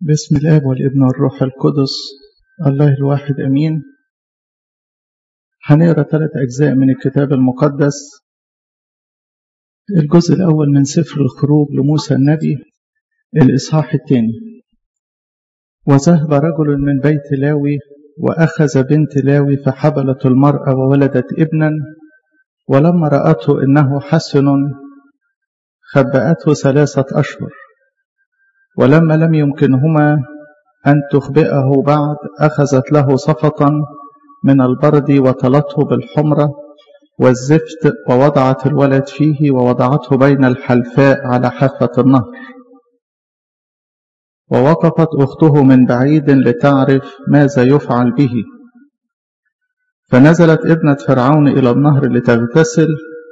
بسم الاب والابن والروح القدس الله الواحد امين هنقرا ثلاث اجزاء من الكتاب المقدس الجزء الاول من سفر الخروج لموسى النبي الاصحاح الثاني وذهب رجل من بيت لاوي واخذ بنت لاوي فحبلت المراه وولدت ابنا ولما راته انه حسن خبأته ثلاثه اشهر ولما لم يمكنهما أن تخبئه بعد أخذت له صفطا من البرد وطلته بالحمرة والزفت ووضعت الولد فيه ووضعته بين الحلفاء على حافة النهر ووقفت أخته من بعيد لتعرف ماذا يفعل به فنزلت ابنة فرعون إلى النهر لتغتسل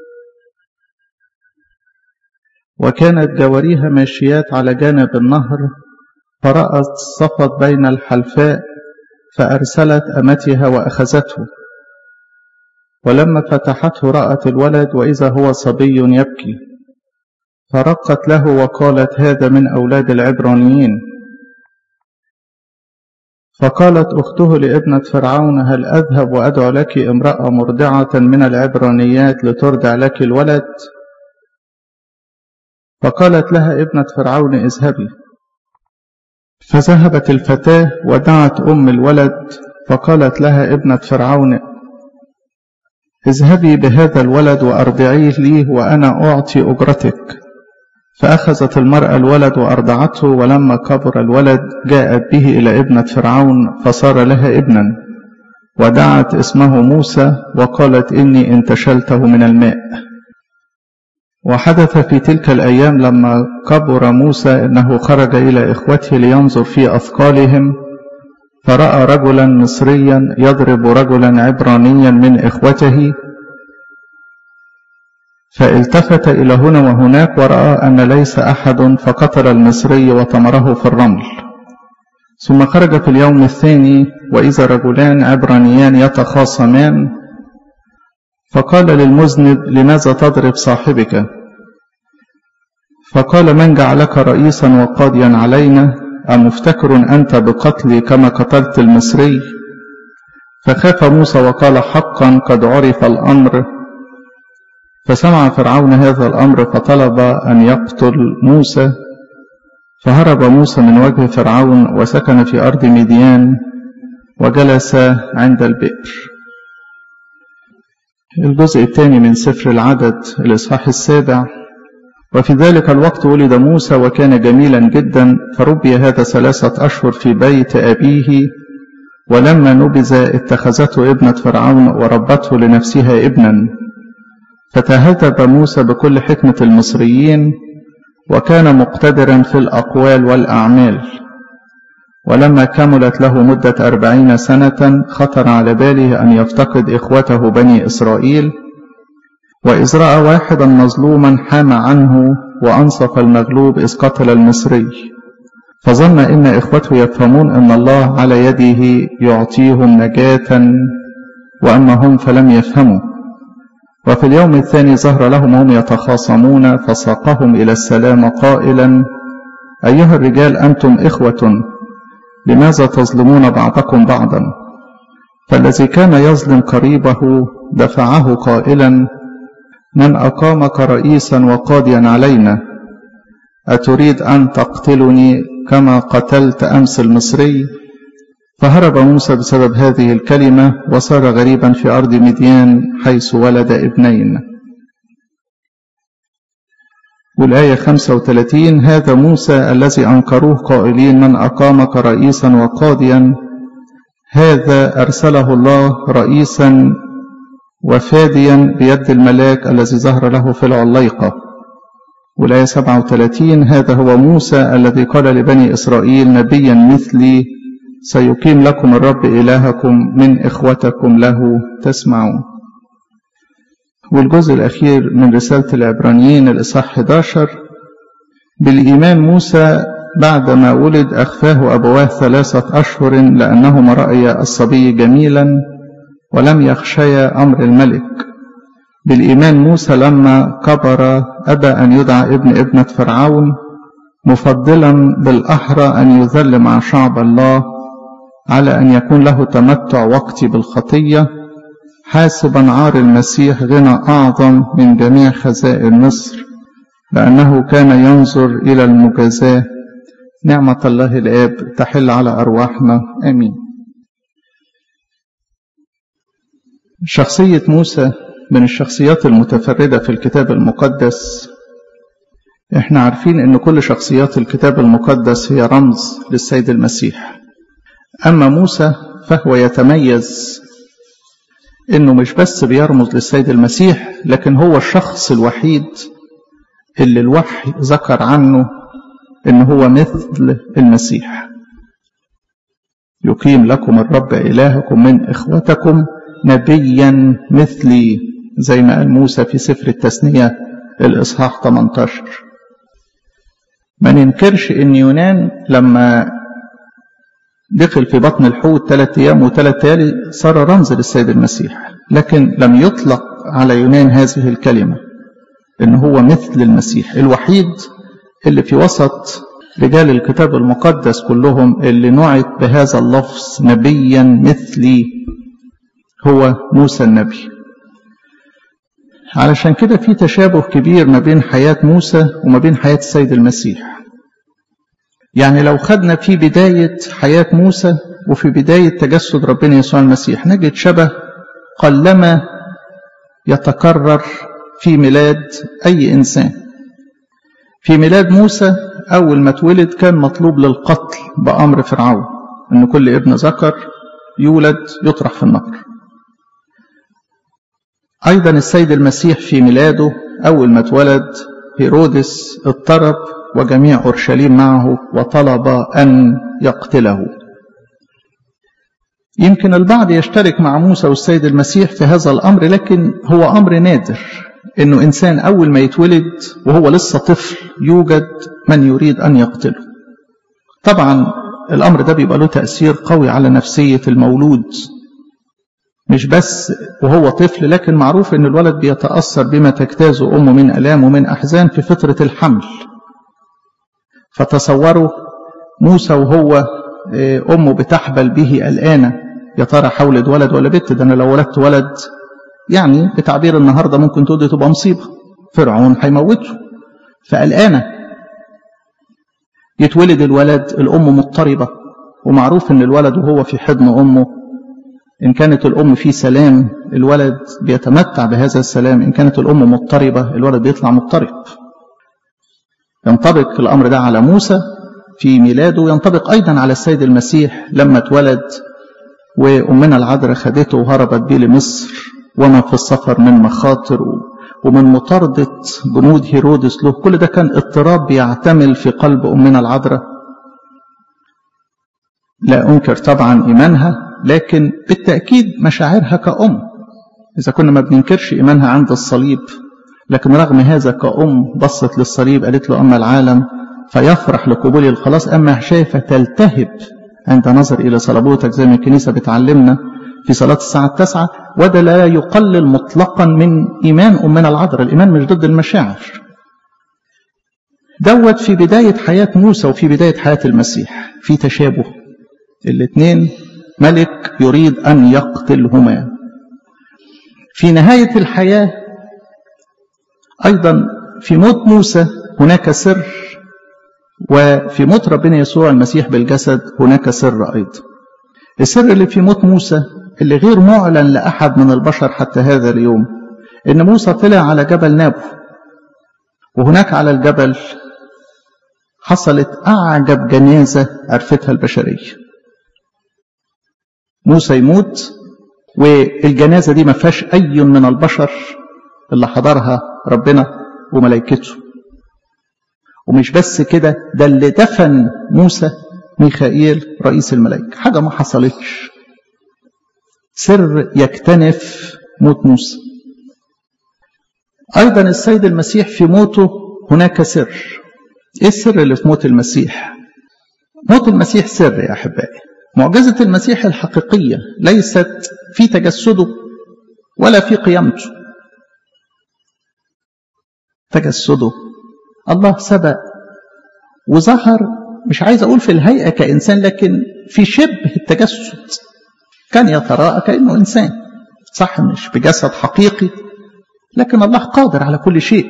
وكانت جواريها ماشيات على جانب النهر فرأت صفت بين الحلفاء فأرسلت أمتها وأخذته ولما فتحته رأت الولد وإذا هو صبي يبكي فرقت له وقالت هذا من أولاد العبرانيين فقالت أخته لابنة فرعون هل أذهب وأدعو لك امرأة مرضعة من العبرانيات لترضع لك الولد؟ فقالت لها ابنة فرعون اذهبي فذهبت الفتاة ودعت أم الولد فقالت لها ابنة فرعون اذهبي بهذا الولد وأرضعيه لي وأنا أعطي أجرتك فأخذت المرأة الولد وأرضعته ولما كبر الولد جاءت به إلى ابنة فرعون فصار لها ابنا ودعت اسمه موسى وقالت إني انتشلته من الماء وحدث في تلك الأيام لما كبر موسى أنه خرج إلى إخوته لينظر في أثقالهم فرأى رجلا مصريا يضرب رجلا عبرانيا من إخوته فالتفت إلى هنا وهناك ورأى أن ليس أحد فقتل المصري وطمره في الرمل ثم خرج في اليوم الثاني وإذا رجلان عبرانيان يتخاصمان فقال للمذنب لماذا تضرب صاحبك فقال من جعلك رئيسا وقاضيا علينا أمفتكر أنت بقتلي كما قتلت المصري فخاف موسى وقال حقا قد عرف الأمر فسمع فرعون هذا الأمر فطلب أن يقتل موسى فهرب موسى من وجه فرعون وسكن في أرض مديان وجلس عند البئر الجزء الثاني من سفر العدد الإصحاح السابع وفي ذلك الوقت ولد موسى وكان جميلا جدا فربي هذا ثلاثة أشهر في بيت أبيه ولما نبذ اتخذته ابنة فرعون وربته لنفسها ابنا فتهذب موسى بكل حكمة المصريين وكان مقتدرا في الأقوال والأعمال ولما كملت له مدة أربعين سنة خطر على باله أن يفتقد إخوته بني إسرائيل وإذ رأى واحدا مظلوما حام عنه وأنصف المغلوب إذ قتل المصري فظن إن إخوته يفهمون أن الله على يده يعطيهم نجاة وأما هم فلم يفهموا وفي اليوم الثاني ظهر لهم هم يتخاصمون فساقهم إلى السلام قائلا أيها الرجال أنتم إخوة لماذا تظلمون بعضكم بعضا فالذي كان يظلم قريبه دفعه قائلا من أقامك رئيسا وقاضيا علينا أتريد أن تقتلني كما قتلت أمس المصري فهرب موسى بسبب هذه الكلمة وصار غريبا في أرض مديان حيث ولد ابنين والآية 35 هذا موسى الذي أنكروه قائلين من أقامك رئيسا وقاضيا هذا أرسله الله رئيسا وفاديا بيد الملاك الذي ظهر له في العليقة والآية 37 هذا هو موسى الذي قال لبني إسرائيل نبيا مثلي سيقيم لكم الرب إلهكم من إخوتكم له تسمعون والجزء الأخير من رسالة العبرانيين الإصحاح 11 بالإيمان موسى بعدما ولد أخفاه أبواه ثلاثة أشهر لأنهما رأيا الصبي جميلا ولم يخشيا أمر الملك بالإيمان موسى لما كبر أبى أن يدعى ابن ابنة فرعون مفضلا بالأحرى أن يذل مع شعب الله على أن يكون له تمتع وقتي بالخطية حاسبا عار المسيح غنى أعظم من جميع خزائن مصر لأنه كان ينظر إلى المجازاة نعمة الله الآب تحل على أرواحنا آمين شخصية موسى من الشخصيات المتفردة في الكتاب المقدس احنا عارفين ان كل شخصيات الكتاب المقدس هي رمز للسيد المسيح اما موسى فهو يتميز انه مش بس بيرمز للسيد المسيح لكن هو الشخص الوحيد اللي الوحي ذكر عنه ان هو مثل المسيح يقيم لكم الرب الهكم من اخوتكم نبيا مثلي زي ما قال موسى في سفر التثنيه الاصحاح 18 ما ننكرش ان يونان لما دخل في بطن الحوت ثلاث ايام وثلاث ليالي صار رمز للسيد المسيح لكن لم يطلق على يونان هذه الكلمه ان هو مثل المسيح الوحيد اللي في وسط رجال الكتاب المقدس كلهم اللي نعت بهذا اللفظ نبيا مثلي هو موسى النبي علشان كده في تشابه كبير ما بين حياة موسى وما بين حياة السيد المسيح يعني لو خدنا في بداية حياة موسى وفي بداية تجسد ربنا يسوع المسيح نجد شبه قلما يتكرر في ميلاد أي إنسان في ميلاد موسى أول ما اتولد كان مطلوب للقتل بأمر فرعون أن كل ابن ذكر يولد يطرح في النار أيضا السيد المسيح في ميلاده أول ما اتولد هيرودس اضطرب وجميع أورشليم معه وطلب أن يقتله يمكن البعض يشترك مع موسى والسيد المسيح في هذا الأمر لكن هو أمر نادر انه انسان اول ما يتولد وهو لسه طفل يوجد من يريد ان يقتله طبعا الامر ده بيبقى له تاثير قوي على نفسيه المولود مش بس وهو طفل لكن معروف ان الولد بيتاثر بما تجتازه امه من الام ومن احزان في فتره الحمل فتصوروا موسى وهو امه بتحبل به قلقانه يا ترى حولد ولد ولا بنت ده انا لو ولدت ولد يعني بتعبير النهارده ممكن تقول دي تبقى مصيبه فرعون هيموته فقلقانه يتولد الولد الام مضطربه ومعروف ان الولد وهو في حضن امه ان كانت الام في سلام الولد بيتمتع بهذا السلام ان كانت الام مضطربه الولد بيطلع مضطرب ينطبق الامر ده على موسى في ميلاده ينطبق ايضا على السيد المسيح لما اتولد وامنا العذراء خدته وهربت بيه لمصر وما في السفر من مخاطر ومن مطاردة جنود هيرودس له كل ده كان اضطراب بيعتمل في قلب أمنا العذراء لا أنكر طبعا إيمانها لكن بالتأكيد مشاعرها كأم إذا كنا ما بننكرش إيمانها عند الصليب لكن رغم هذا كأم بصت للصليب قالت له أما العالم فيفرح لقبول الخلاص أما شايفة تلتهب عند نظر إلى صلبوتك زي ما الكنيسة بتعلمنا في صلاة الساعة التاسعة وده لا يقلل مطلقا من إيمان أمنا العذراء الإيمان مش ضد المشاعر دوت في بداية حياة موسى وفي بداية حياة المسيح في تشابه الاثنين ملك يريد أن يقتلهما في نهاية الحياة أيضا في موت موسى هناك سر وفي موت ربنا يسوع المسيح بالجسد هناك سر أيضا السر اللي في موت موسى اللي غير معلن لأحد من البشر حتى هذا اليوم إن موسى طلع على جبل نابو وهناك على الجبل حصلت أعجب جنازة عرفتها البشرية موسى يموت والجنازة دي ما فيهاش أي من البشر اللي حضرها ربنا وملائكته ومش بس كده ده اللي دفن موسى ميخائيل رئيس الملائكة حاجة ما حصلتش سر يكتنف موت موسى أيضا السيد المسيح في موته هناك سر إيه السر اللي في موت المسيح موت المسيح سر يا أحبائي معجزة المسيح الحقيقية ليست في تجسده ولا في قيامته تجسده الله سبق وظهر مش عايز أقول في الهيئة كإنسان لكن في شبه التجسد كان يتراءى كأنه إنسان صح مش بجسد حقيقي لكن الله قادر على كل شيء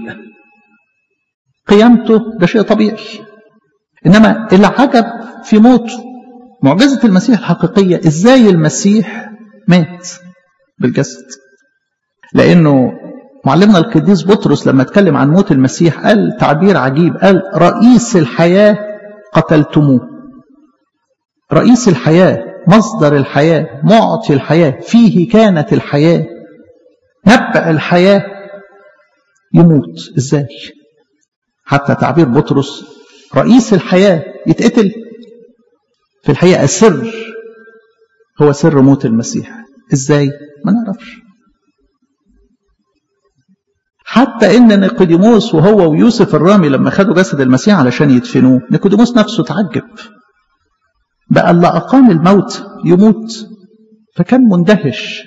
قيامته ده شيء طبيعي إنما العجب في موته معجزة المسيح الحقيقية إزاي المسيح مات بالجسد لأنه معلمنا القديس بطرس لما اتكلم عن موت المسيح قال تعبير عجيب قال رئيس الحياة قتلتموه رئيس الحياة مصدر الحياة معطي الحياة فيه كانت الحياة نبأ الحياة يموت ازاي حتى تعبير بطرس رئيس الحياة يتقتل في الحقيقة سر هو سر موت المسيح ازاي ما نعرفش حتى ان نيقوديموس وهو ويوسف الرامي لما خدوا جسد المسيح علشان يدفنوه نيقوديموس نفسه تعجب بقى اللي اقام الموت يموت فكان مندهش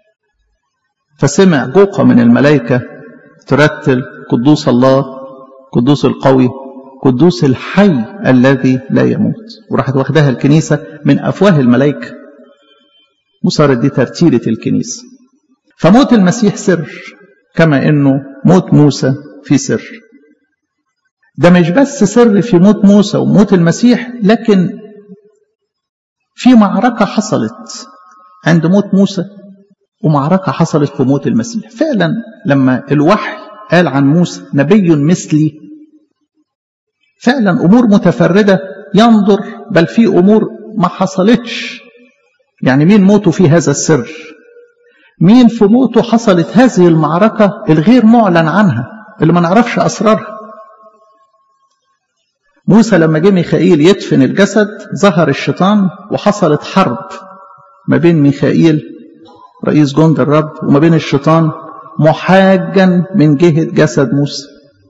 فسمع جوقه من الملائكه ترتل قدوس الله قدوس القوي قدوس الحي الذي لا يموت وراحت واخداها الكنيسه من افواه الملائكه وصارت دي ترتيله الكنيسه فموت المسيح سر كما انه موت موسى في سر ده مش بس سر في موت موسى وموت المسيح لكن في معركة حصلت عند موت موسى ومعركة حصلت في موت المسيح فعلا لما الوحي قال عن موسى نبي مثلي فعلا أمور متفردة ينظر بل في أمور ما حصلتش يعني مين موته في هذا السر مين في موته حصلت هذه المعركة الغير معلن عنها اللي ما نعرفش أسرارها موسى لما جه ميخائيل يدفن الجسد ظهر الشيطان وحصلت حرب ما بين ميخائيل رئيس جند الرب وما بين الشيطان محاجا من جهة جسد موسى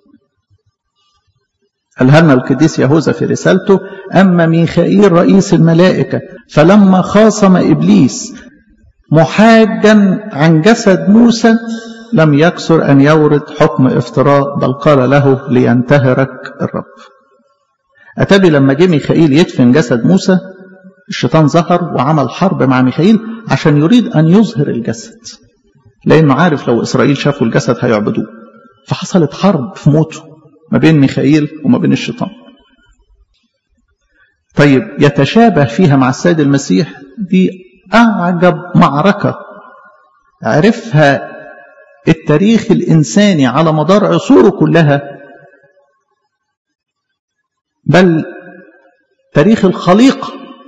قالها لنا القديس يهوذا في رسالته أما ميخائيل رئيس الملائكة فلما خاصم إبليس محاجا عن جسد موسى لم يكسر أن يورد حكم افتراء بل قال له لينتهرك الرب أتبي لما جه ميخائيل يدفن جسد موسى الشيطان ظهر وعمل حرب مع ميخائيل عشان يريد أن يظهر الجسد لأنه عارف لو إسرائيل شافوا الجسد هيعبدوه فحصلت حرب في موته ما بين ميخائيل وما بين الشيطان طيب يتشابه فيها مع السيد المسيح دي أعجب معركة عرفها التاريخ الإنساني على مدار عصوره كلها بل تاريخ الخليقة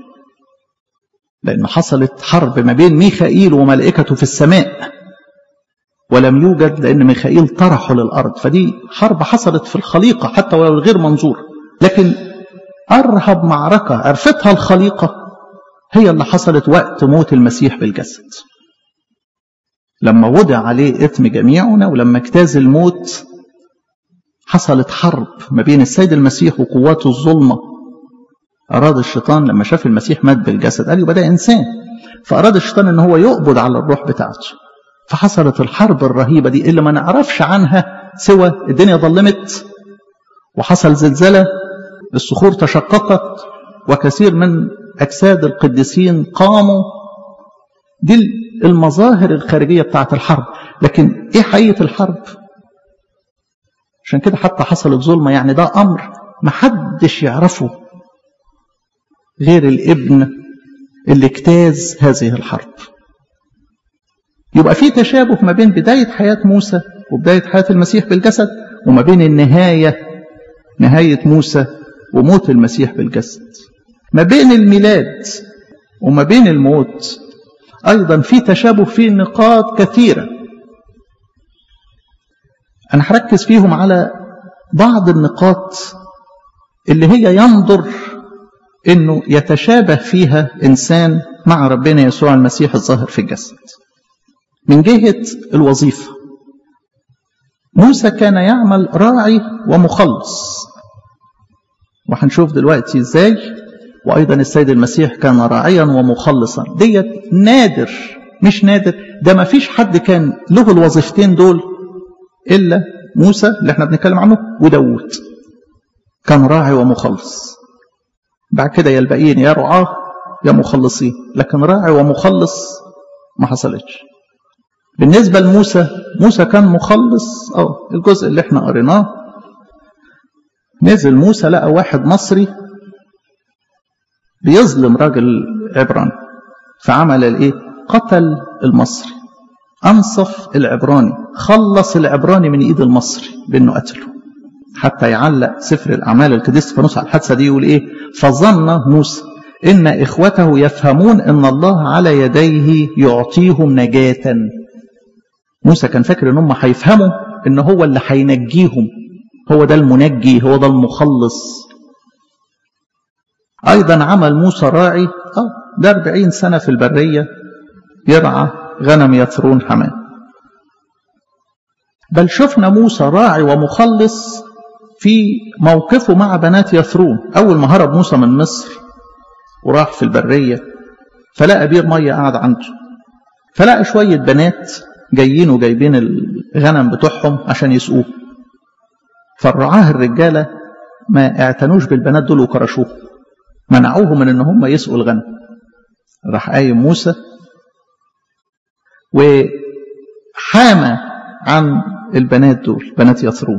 لأن حصلت حرب ما بين ميخائيل وملائكته في السماء ولم يوجد لأن ميخائيل طرحه للأرض فدي حرب حصلت في الخليقة حتى ولو غير منظور لكن أرهب معركة عرفتها الخليقة هي اللي حصلت وقت موت المسيح بالجسد لما وضع عليه إثم جميعنا ولما اجتاز الموت حصلت حرب ما بين السيد المسيح وقواته الظلمة أراد الشيطان لما شاف المسيح مات بالجسد قال يبقى ده إنسان فأراد الشيطان أن هو يقبض على الروح بتاعته فحصلت الحرب الرهيبة دي اللي ما نعرفش عنها سوى الدنيا ظلمت وحصل زلزلة الصخور تشققت وكثير من أجساد القديسين قاموا دي المظاهر الخارجية بتاعت الحرب لكن إيه حقيقة الحرب عشان كده حتى حصلت ظلمة يعني ده أمر محدش يعرفه غير الابن اللي اجتاز هذه الحرب يبقى في تشابه ما بين بداية حياة موسى وبداية حياة المسيح بالجسد وما بين النهاية نهاية موسى وموت المسيح بالجسد ما بين الميلاد وما بين الموت أيضا في تشابه في نقاط كثيرة أنا هركز فيهم على بعض النقاط اللي هي ينظر أنه يتشابه فيها إنسان مع ربنا يسوع المسيح الظاهر في الجسد من جهة الوظيفة موسى كان يعمل راعي ومخلص وهنشوف دلوقتي ازاي وايضا السيد المسيح كان راعيا ومخلصا ديت نادر مش نادر ده ما فيش حد كان له الوظيفتين دول الا موسى اللي احنا بنتكلم عنه وداوود كان راعي ومخلص بعد كده يا الباقيين يا رعاه يا مخلصين لكن راعي ومخلص ما حصلتش بالنسبة لموسى موسى كان مخلص اه الجزء اللي احنا قريناه نزل موسى لقى واحد مصري بيظلم راجل عبراني فعمل الايه قتل المصري انصف العبراني خلص العبراني من ايد المصري بانه قتله حتى يعلق سفر الاعمال القديس فانوس على الحادثه دي يقول ايه فظن موسى ان اخوته يفهمون ان الله على يديه يعطيهم نجاه موسى كان فاكر ان هم هيفهموا ان هو اللي هينجيهم هو ده المنجي هو ده المخلص ايضا عمل موسى راعي اه ده 40 سنه في البريه يرعى غنم يثرون حمام بل شفنا موسى راعي ومخلص في موقفه مع بنات يثرون اول ما هرب موسى من مصر وراح في البريه فلقى بير ميه قاعد عنده فلقى شويه بنات جايين وجايبين الغنم بتوعهم عشان يسقوه فالرعاه الرجاله ما اعتنوش بالبنات دول وكرشوه منعوهم من ان هم يسقوا الغنم راح قايم موسى وحامى عن البنات دول بنات يثرون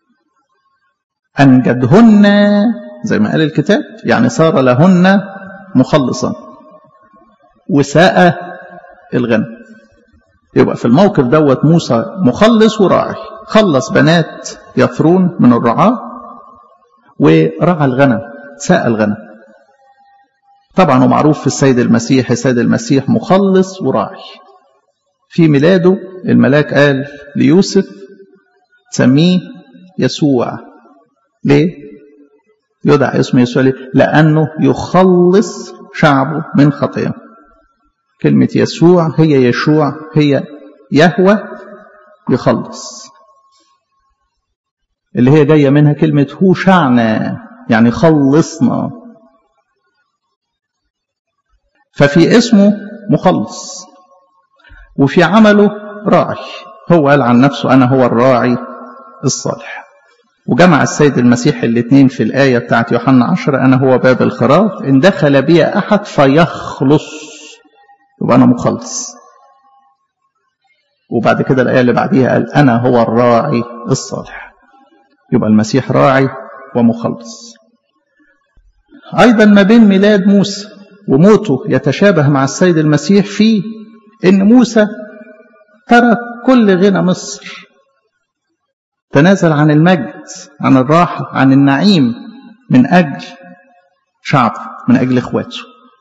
انجدهن زي ما قال الكتاب يعني صار لهن مخلصا وساء الغنم يبقى في الموقف دوت موسى مخلص وراعي خلص بنات يثرون من الرعاة ورعى الغنم ساء الغنم طبعا ومعروف في السيد المسيح السيد المسيح مخلص وراعي في ميلاده الملاك قال ليوسف تسميه يسوع ليه يدعى اسم يسوع ليه لأنه يخلص شعبه من خطاياه كلمة يسوع هي يشوع هي يهوى يخلص اللي هي جاية منها كلمة هوشعنا يعني خلصنا ففي اسمه مخلص وفي عمله راعي هو قال عن نفسه أنا هو الراعي الصالح وجمع السيد المسيح الاثنين في الآية بتاعت يوحنا عشر أنا هو باب الخراف إن دخل بي أحد فيخلص يبقى أنا مخلص وبعد كده الآية اللي بعديها قال أنا هو الراعي الصالح يبقى المسيح راعي ومخلص أيضا ما بين ميلاد موسى وموته يتشابه مع السيد المسيح في إن موسى ترك كل غنى مصر تنازل عن المجد عن الراحة عن النعيم من أجل شعبه من أجل إخواته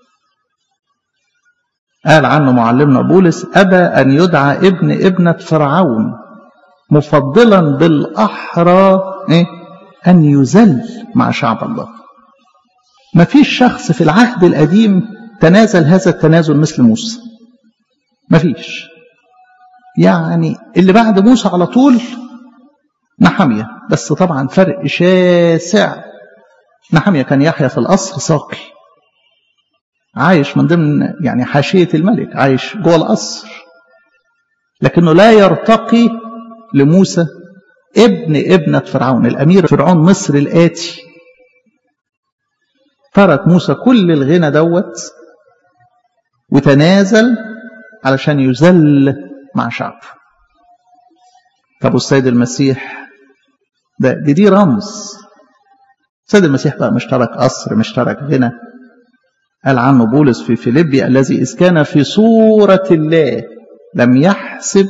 قال عنه معلمنا بولس أبى أن يدعى ابن ابنة فرعون مفضلا بالأحرى إيه؟ أن يذل مع شعب الله ما فيش شخص في العهد القديم تنازل هذا التنازل مثل موسى ما فيش يعني اللي بعد موسى على طول نحمية بس طبعا فرق شاسع نحمية كان يحيى في القصر ساقي عايش من ضمن يعني حاشية الملك عايش جوه القصر لكنه لا يرتقي لموسى ابن ابنة فرعون الأمير فرعون مصر الآتي ترك موسى كل الغنى دوت وتنازل علشان يذل مع شعبه طب والسيد المسيح ده دي, دي رمز السيد المسيح بقى مش ترك قصر مش ترك غنى قال عنه بولس في فيليبي الذي إذ كان في صورة الله لم يحسب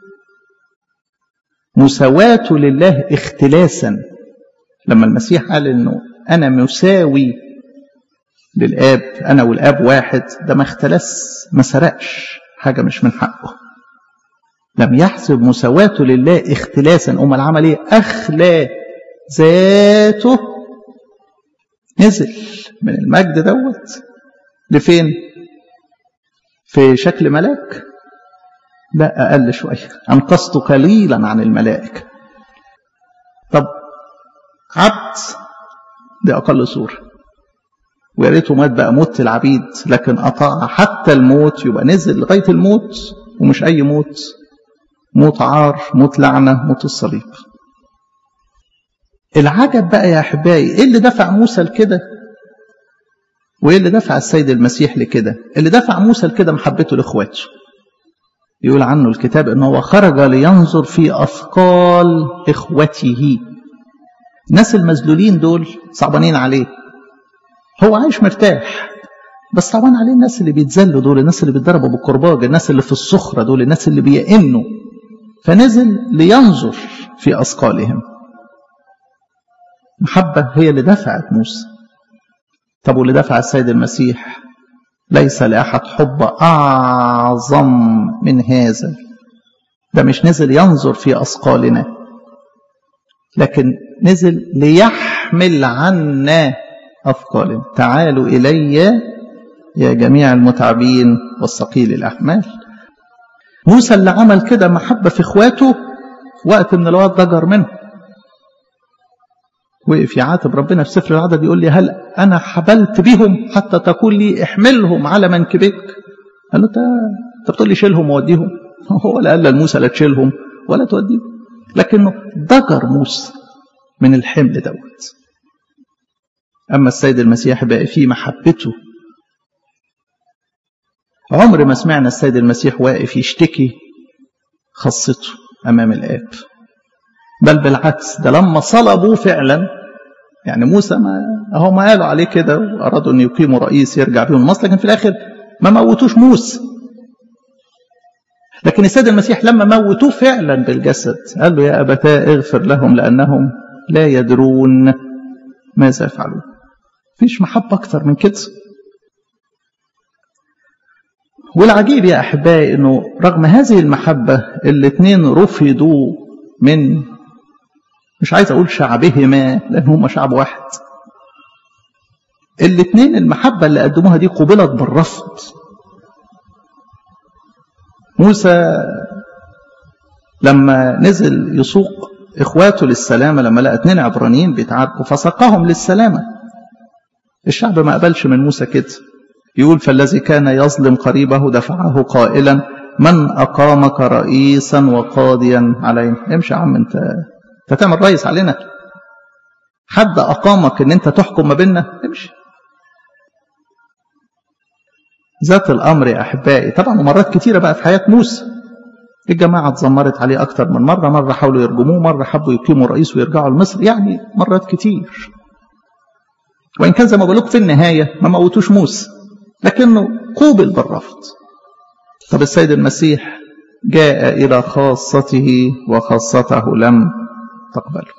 مساواته لله اختلاسا لما المسيح قال انه انا مساوي للاب انا والاب واحد ده ما اختلس ما سرقش حاجه مش من حقه لم يحسب مساواته لله اختلاسا امال عمل ايه اخلى ذاته نزل من المجد دوت لفين في شكل ملاك لا أقل شوية أنقصت قليلا عن الملائكة طب عبد دي أقل صورة ويا ريته مات بقى موت العبيد لكن أطاع حتى الموت يبقى نزل لغاية الموت ومش أي موت موت عار موت لعنة موت الصليب العجب بقى يا أحبائي إيه اللي دفع موسى لكده وإيه اللي دفع السيد المسيح لكده اللي دفع موسى لكده محبته لإخواته يقول عنه الكتاب إن هو خرج لينظر في أثقال إخوته الناس المذلولين دول صعبانين عليه هو عايش مرتاح بس طبعا عليه الناس اللي بيتذلوا دول الناس اللي بيتضربوا بالكرباج الناس اللي في الصخرة دول الناس اللي بيئنوا فنزل لينظر في أثقالهم محبة هي اللي دفعت موسى طب واللي دفع السيد المسيح ليس لأحد حب أعظم من هذا ده مش نزل ينظر في أثقالنا لكن نزل ليحمل عنا أثقالنا تعالوا إلي يا جميع المتعبين والثقيل الأحمال موسى اللي عمل كده محبة في إخواته وقت إن الواد ضجر منه وقف يعاتب ربنا في سفر العدد يقول لي هل أنا حبلت بهم حتى تقول لي احملهم على منكبك قال له أنت بتقول لي شيلهم ووديهم هو لا قال لموسى لا تشيلهم ولا توديهم لكنه ضجر موسى من الحمل دوت أما السيد المسيح بقى فيه محبته عمر ما سمعنا السيد المسيح واقف يشتكي خاصته أمام الآب بل بالعكس ده لما صلبوا فعلا يعني موسى ما اهو ما قالوا عليه كده وارادوا ان يقيموا رئيس يرجع بيهم مصر لكن في الاخر ما موتوش موسى لكن السيد المسيح لما موتوه فعلا بالجسد قال له يا ابتاه اغفر لهم لانهم لا يدرون ماذا يفعلون مفيش محبه اكثر من كده والعجيب يا احبائي انه رغم هذه المحبه الاثنين رفضوا من مش عايز اقول شعبهما لان هم شعب واحد الاثنين المحبه اللي قدموها دي قبلت بالرفض موسى لما نزل يسوق اخواته للسلامه لما لقى اتنين عبرانيين بيتعاركوا فساقهم للسلامه الشعب ما قبلش من موسى كده يقول فالذي كان يظلم قريبه دفعه قائلا من اقامك رئيسا وقاضيا علينا امشي يا عم انت انت تعمل رئيس علينا حد اقامك ان انت تحكم ما بيننا امشي ذات الامر يا احبائي طبعا ومرات كتيره بقى في حياه موسى الجماعه اتذمرت عليه اكتر من مره مره حاولوا يرجموه مره حبوا يقيموا رئيس ويرجعوا لمصر يعني مرات كتير وان كان زي ما بقول لكم في النهايه ما موتوش موسى لكنه قوبل بالرفض طب السيد المسيح جاء الى خاصته وخاصته لم تقبله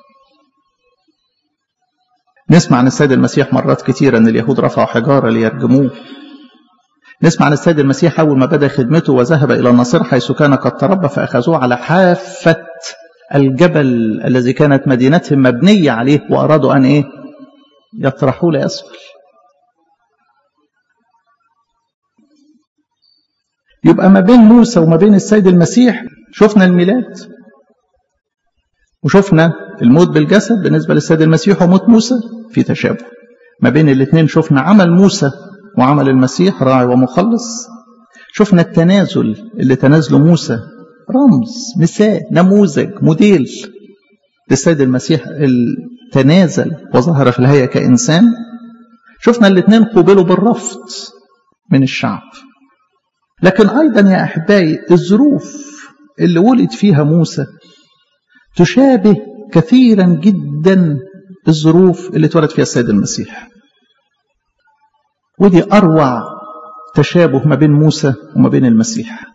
نسمع عن السيد المسيح مرات كثيرة أن اليهود رفعوا حجارة ليرجموه نسمع عن السيد المسيح أول ما بدأ خدمته وذهب إلى النصر حيث كان قد تربى فأخذوه على حافة الجبل الذي كانت مدينتهم مبنية عليه وأرادوا أن إيه يطرحوه ليسفل يبقى ما بين موسى وما بين السيد المسيح شفنا الميلاد وشفنا الموت بالجسد بالنسبة للسيد المسيح وموت موسى في تشابه ما بين الاثنين شفنا عمل موسى وعمل المسيح راعي ومخلص شفنا التنازل اللي تنازله موسى رمز مثال نموذج موديل للسيد المسيح تنازل وظهر في الهيئة كإنسان شفنا الاثنين قوبلوا بالرفض من الشعب لكن أيضا يا أحبائي الظروف اللي ولد فيها موسى تشابه كثيرا جدا الظروف اللي اتولد فيها السيد المسيح ودي أروع تشابه ما بين موسى وما بين المسيح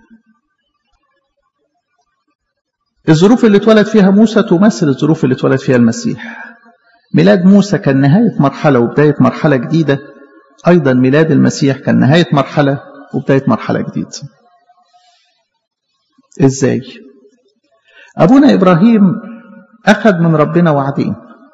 الظروف اللي اتولد فيها موسى تمثل الظروف اللي اتولد فيها المسيح ميلاد موسى كان نهاية مرحلة وبداية مرحلة جديدة أيضا ميلاد المسيح كان نهاية مرحلة وبداية مرحلة جديدة إزاي؟ أبونا إبراهيم أخذ من ربنا وعدين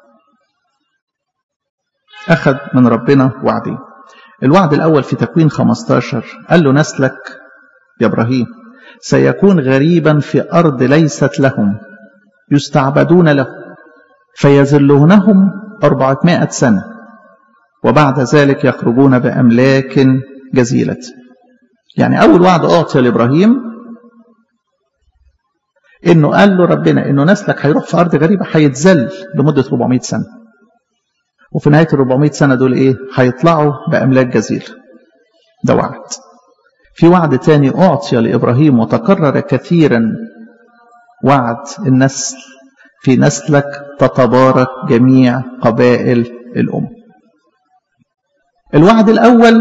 أخذ من ربنا وعدين الوعد الأول في تكوين 15 قال له نسلك يا إبراهيم سيكون غريبا في أرض ليست لهم يستعبدون له فيذلونهم أربعمائة سنة وبعد ذلك يخرجون بأملاك جزيلة يعني أول وعد أعطي لإبراهيم انه قال له ربنا انه نسلك هيروح في ارض غريبه هيتذل لمده 400 سنه وفي نهايه ال 400 سنه دول ايه هيطلعوا باملاك جزيله ده وعد في وعد تاني اعطي لابراهيم وتكرر كثيرا وعد النسل في نسلك تتبارك جميع قبائل الامم الوعد الاول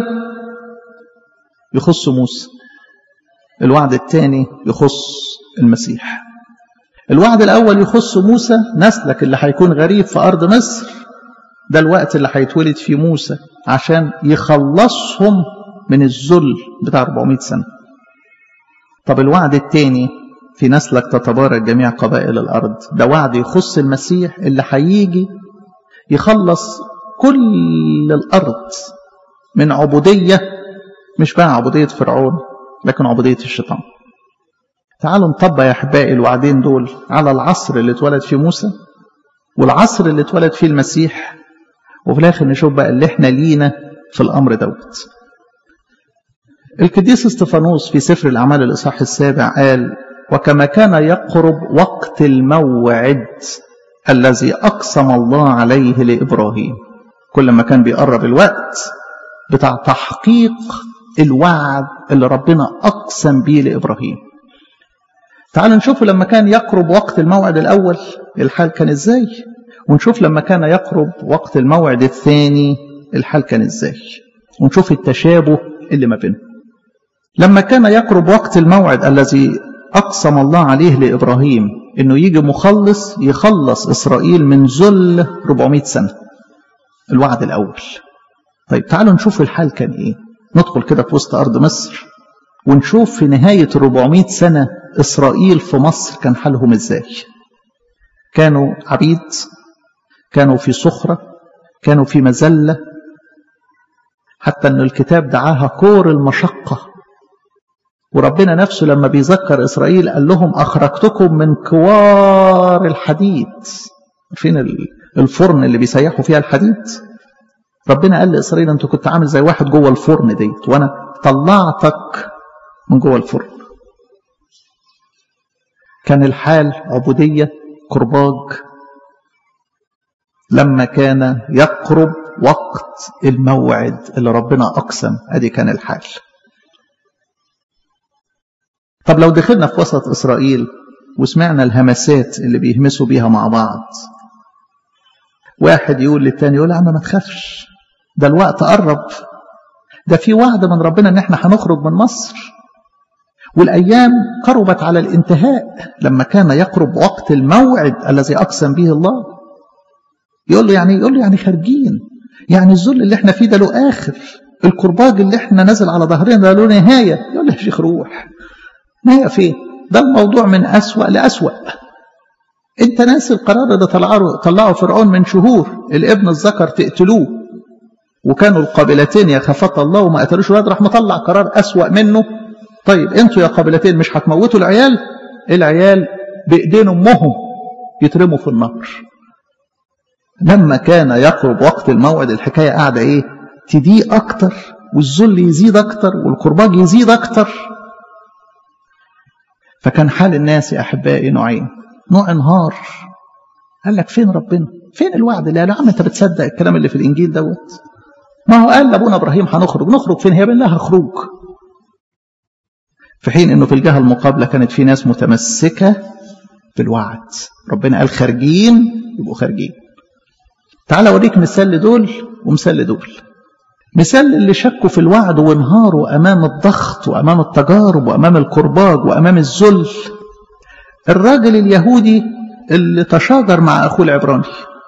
يخص موسى الوعد الثاني يخص المسيح الوعد الأول يخص موسى نسلك اللي هيكون غريب في أرض مصر ده الوقت اللي هيتولد فيه موسى عشان يخلصهم من الذل بتاع 400 سنة طب الوعد الثاني في نسلك تتبارك جميع قبائل الأرض ده وعد يخص المسيح اللي هيجي يخلص كل الأرض من عبودية مش بقى عبودية فرعون لكن عبودية الشيطان تعالوا نطبق يا أحبائي الوعدين دول على العصر اللي اتولد فيه موسى والعصر اللي اتولد فيه المسيح وفي الآخر نشوف بقى اللي احنا لينا في الأمر دوت القديس استفانوس في سفر الأعمال الإصحاح السابع قال وكما كان يقرب وقت الموعد الذي أقسم الله عليه لإبراهيم كل ما كان بيقرب الوقت بتاع تحقيق الوعد اللي ربنا أقسم بيه لإبراهيم تعالوا نشوف لما كان يقرب وقت الموعد الأول الحال كان إزاي ونشوف لما كان يقرب وقت الموعد الثاني الحال كان إزاي ونشوف التشابه اللي ما بينهم لما كان يقرب وقت الموعد الذي أقسم الله عليه لإبراهيم إنه يجي مخلص يخلص إسرائيل من ذل 400 سنة الوعد الأول طيب تعالوا نشوف الحال كان إيه ندخل كده في وسط أرض مصر ونشوف في نهاية 400 سنة إسرائيل في مصر كان حالهم إزاي كانوا عبيد كانوا في صخرة كانوا في مزلة حتى أن الكتاب دعاها كور المشقة وربنا نفسه لما بيذكر إسرائيل قال لهم أخرجتكم من كوار الحديد فين الفرن اللي بيسيحوا فيها الحديد ربنا قال لإسرائيل أنت كنت عامل زي واحد جوه الفرن ديت وأنا طلعتك من جوه الفرن كان الحال عبودية كرباج لما كان يقرب وقت الموعد اللي ربنا أقسم أدي كان الحال طب لو دخلنا في وسط إسرائيل وسمعنا الهمسات اللي بيهمسوا بيها مع بعض واحد يقول للتاني يقول يا عم ما تخافش ده الوقت قرب ده في وعد من ربنا ان احنا هنخرج من مصر والايام قربت على الانتهاء لما كان يقرب وقت الموعد الذي اقسم به الله يقول له يعني يقول له يعني خارجين يعني الذل اللي احنا فيه ده له اخر الكرباج اللي احنا نازل على ظهرنا ده له نهايه يقول له يا شيخ روح نهايه فين ده الموضوع من اسوا لاسوا انت ناسي القرار ده طلعه طلعه فرعون من شهور الابن الذكر تقتلوه وكانوا القابلتين يخافتا الله وما قتلوش الولاد راح مطلع قرار اسوا منه طيب انتوا يا قابلتين مش هتموتوا العيال العيال بايدين امهم يترموا في النار لما كان يقرب وقت الموعد الحكايه قاعده ايه تضيق اكتر والذل يزيد اكتر والكرباج يزيد اكتر فكان حال الناس يا احبائي نوعين نوع انهار قال لك فين ربنا فين الوعد اللي قال يا عم انت بتصدق الكلام اللي في الانجيل دوت ما هو قال لابونا ابراهيم هنخرج نخرج فين هي لها خروج في حين انه في الجهه المقابله كانت في ناس متمسكه بالوعد ربنا قال خارجين يبقوا خارجين تعال اوريك مثال لدول ومثال لدول مثال اللي شكوا في الوعد وانهاروا امام الضغط وامام التجارب وامام الكرباج وامام الذل الراجل اليهودي اللي تشاجر مع اخوه العبراني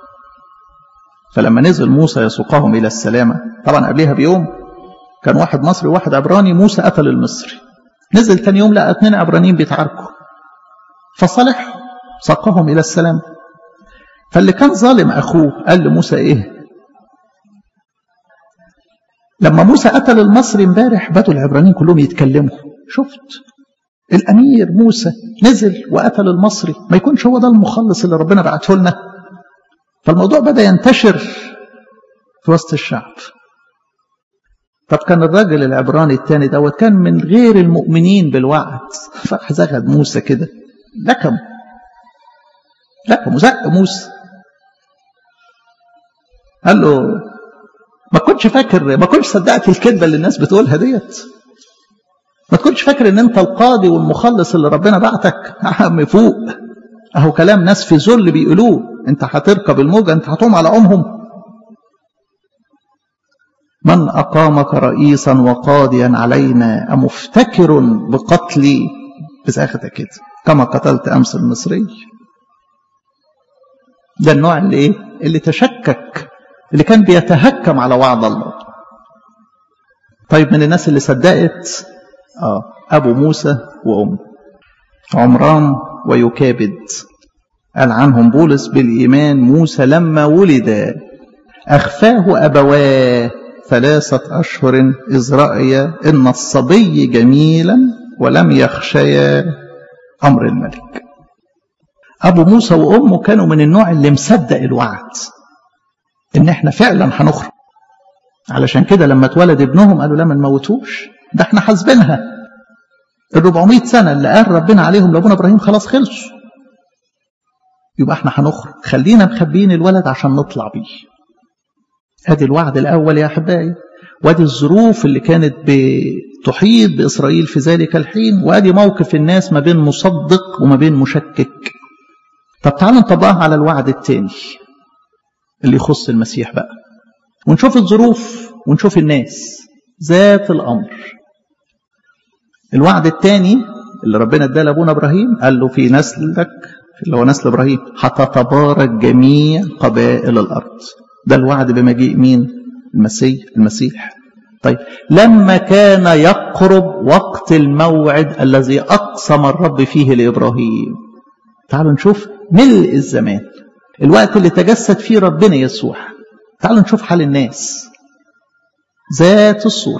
فلما نزل موسى يسوقهم الى السلامه طبعا قبلها بيوم كان واحد مصري وواحد عبراني موسى قتل المصري نزل تاني يوم لقى اتنين عبرانيين بيتعاركوا فصالح ساقهم الى السلام فاللي كان ظالم اخوه قال لموسى ايه لما موسى قتل المصري امبارح بدوا العبرانيين كلهم يتكلموا شفت الامير موسى نزل وقتل المصري ما يكونش هو ده المخلص اللي ربنا بعته لنا فالموضوع بدا ينتشر في وسط الشعب طب كان الراجل العبراني الثاني دوت كان من غير المؤمنين بالوعد فراح زغد موسى كده لكم لكم وزق موسى قال له ما كنتش فاكر ما كنتش صدقت الكذبه اللي الناس بتقولها ديت ما تكونش فاكر ان انت القاضي والمخلص اللي ربنا بعتك يا عم فوق اهو كلام ناس في ذل بيقولوه انت هتركب الموجه انت هتقوم على امهم من اقامك رئيسا وقاضيا علينا امفتكر بقتلي بساختك كده كما قتلت امس المصري ده النوع اللي ايه اللي تشكك اللي كان بيتهكم على وعد الله طيب من الناس اللي صدقت آه أبو موسى وأم عمران ويكابد قال عنهم بولس بالإيمان موسى لما ولد أخفاه أبواه ثلاثة أشهر إذ رأي إن الصبي جميلا ولم يخشيا أمر الملك أبو موسى وأمه كانوا من النوع اللي مصدق الوعد إن إحنا فعلا هنخرج علشان كده لما اتولد ابنهم قالوا لا ما نموتوش ده احنا حاسبينها ال 400 سنه اللي قال ربنا عليهم لابونا ابراهيم خلاص خلصوا يبقى احنا هنخرج خلينا مخبيين الولد عشان نطلع بيه ادي الوعد الاول يا احبائي وادي الظروف اللي كانت بتحيط باسرائيل في ذلك الحين وادي موقف الناس ما بين مصدق وما بين مشكك طب تعالوا نطبقها على الوعد الثاني اللي يخص المسيح بقى ونشوف الظروف ونشوف الناس ذات الامر الوعد الثاني اللي ربنا اداه لابونا ابراهيم قال له في نسلك اللي هو نسل ابراهيم هتتبارك جميع قبائل الارض ده الوعد بمجيء مين المسيح المسيح طيب لما كان يقرب وقت الموعد الذي اقسم الرب فيه لابراهيم تعالوا نشوف ملء الزمان الوقت اللي تجسد فيه ربنا يسوع تعالوا نشوف حال الناس ذات الصورة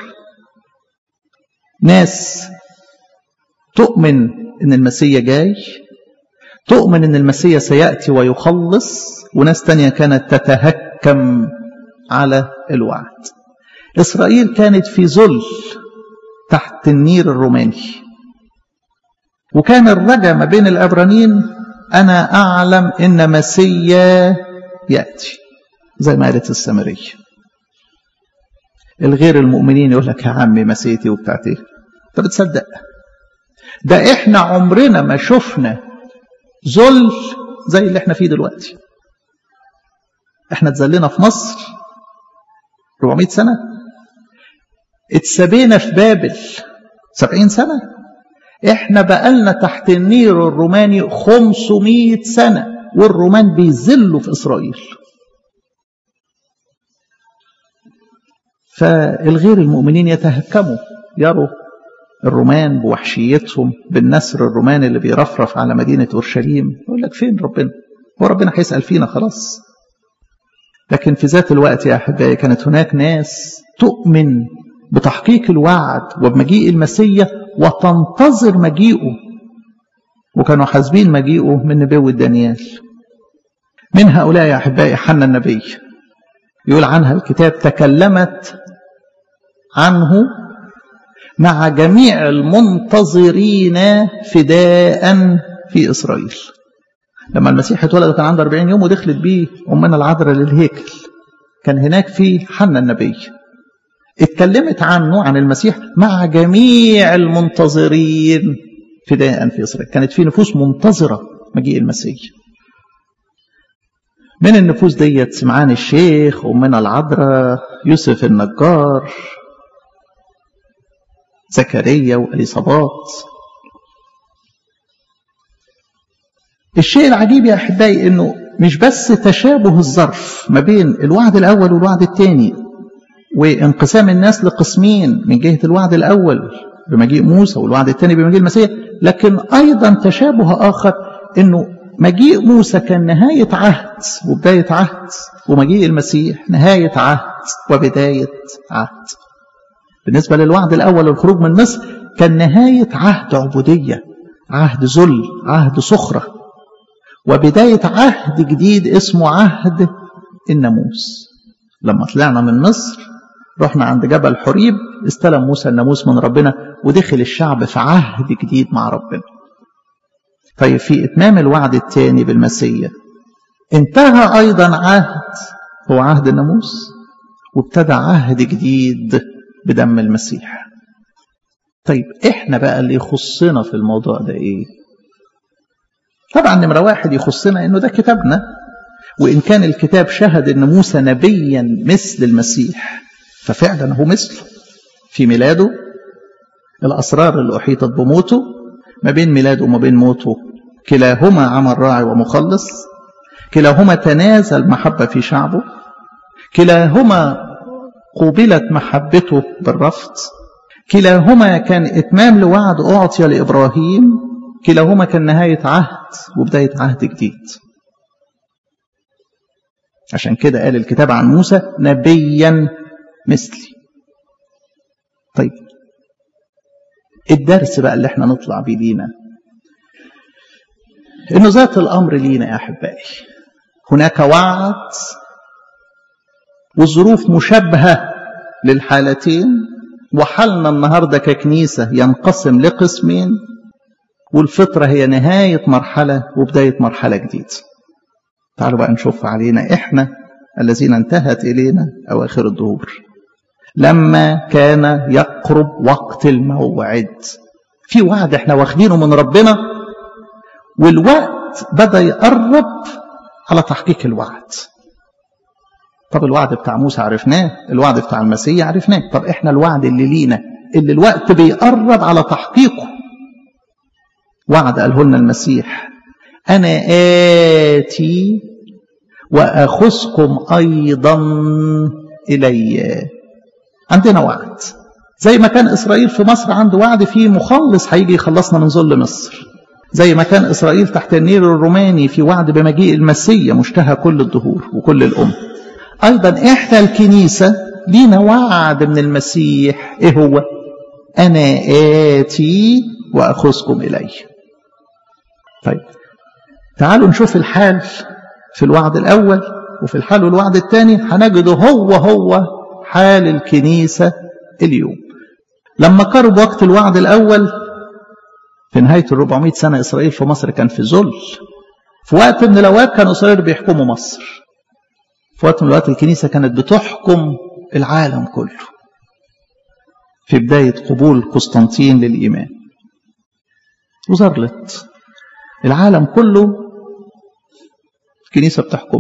ناس تؤمن ان المسيا جاي تؤمن ان المسيا سيأتي ويخلص وناس تانية كانت تتهكم على الوعد إسرائيل كانت في ذل تحت النير الروماني وكان الرجا ما بين العبرانيين أنا أعلم إن مسيا يأتي زي ما قالت السامرية الغير المؤمنين يقول لك يا عمي مسيتي وبتاعتي انت بتصدق ده احنا عمرنا ما شفنا ذل زي اللي احنا فيه دلوقتي احنا اتذلنا في مصر 400 سنة اتسبينا في بابل 70 سنة احنا بقالنا تحت النير الروماني 500 سنة والرومان بيذلوا في إسرائيل فالغير المؤمنين يتهكموا يروا الرومان بوحشيتهم بالنسر الروماني اللي بيرفرف على مدينة أورشليم يقول لك فين ربنا هو ربنا هيسأل فينا خلاص لكن في ذات الوقت يا أحبائي كانت هناك ناس تؤمن بتحقيق الوعد وبمجيء المسيح وتنتظر مجيئه وكانوا حاسبين مجيئه من نبوة دانيال من هؤلاء يا أحبائي حنا النبي يقول عنها الكتاب تكلمت عنه مع جميع المنتظرين فداء في إسرائيل لما المسيح اتولد كان عنده 40 يوم ودخلت بيه أمنا العذراء للهيكل كان هناك في حنا النبي اتكلمت عنه عن المسيح مع جميع المنتظرين فداء في إسرائيل كانت في نفوس منتظرة مجيء المسيح من النفوس ديت سمعان الشيخ أمنا العذراء يوسف النجار زكريا واليصابات الشيء العجيب يا احبائي انه مش بس تشابه الظرف ما بين الوعد الاول والوعد الثاني وانقسام الناس لقسمين من جهه الوعد الاول بمجيء موسى والوعد الثاني بمجيء المسيح لكن ايضا تشابه اخر انه مجيء موسى كان نهايه عهد وبدايه عهد ومجيء المسيح نهايه عهد وبدايه عهد بالنسبة للوعد الأول الخروج من مصر كان نهاية عهد عبودية عهد ذل عهد صخرة وبداية عهد جديد اسمه عهد الناموس لما طلعنا من مصر رحنا عند جبل حريب استلم موسى الناموس من ربنا ودخل الشعب في عهد جديد مع ربنا طيب في إتمام الوعد الثاني بالمسيح انتهى أيضا عهد هو عهد الناموس وابتدى عهد جديد بدم المسيح طيب احنا بقى اللي يخصنا في الموضوع ده ايه طبعا نمرة واحد يخصنا انه ده كتابنا وان كان الكتاب شهد ان موسى نبيا مثل المسيح ففعلا هو مثله في ميلاده الاسرار اللي احيطت بموته ما بين ميلاده وما بين موته كلاهما عمل راعي ومخلص كلاهما تنازل محبة في شعبه كلاهما قوبلت محبته بالرفض كلاهما كان إتمام لوعد أعطي لإبراهيم كلاهما كان نهاية عهد وبداية عهد جديد عشان كده قال الكتاب عن موسى نبيا مثلي طيب الدرس بقى اللي احنا نطلع بيه لينا انه ذات الامر لينا يا احبائي هناك وعد والظروف مشابهه للحالتين وحالنا النهارده ككنيسه ينقسم لقسمين والفطره هي نهايه مرحله وبدايه مرحله جديده تعالوا بقى نشوف علينا احنا الذين انتهت الينا اواخر الدهور لما كان يقرب وقت الموعد في وعد احنا واخدينه من ربنا والوقت بدا يقرب على تحقيق الوعد طب الوعد بتاع موسى عرفناه الوعد بتاع المسيح عرفناه طب احنا الوعد اللي لينا اللي الوقت بيقرب على تحقيقه وعد قاله لنا المسيح انا اتي واخذكم ايضا الي عندنا وعد زي ما كان اسرائيل في مصر عنده وعد فيه مخلص هيجي يخلصنا من ذل مصر زي ما كان اسرائيل تحت النيل الروماني في وعد بمجيء المسيا مشتهى كل الدهور وكل الامم ايضا احنا الكنيسه لينا وعد من المسيح ايه هو انا اتي واخذكم الي طيب تعالوا نشوف الحال في الوعد الاول وفي الحال والوعد الثاني هنجده هو هو حال الكنيسه اليوم لما قرب وقت الوعد الاول في نهاية ال 400 سنة إسرائيل في مصر كان في ذل في وقت من الأوقات كانوا إسرائيل بيحكموا مصر في وقت من الأوقات الكنيسة كانت بتحكم العالم كله في بداية قبول قسطنطين للإيمان وظهرت العالم كله الكنيسة بتحكم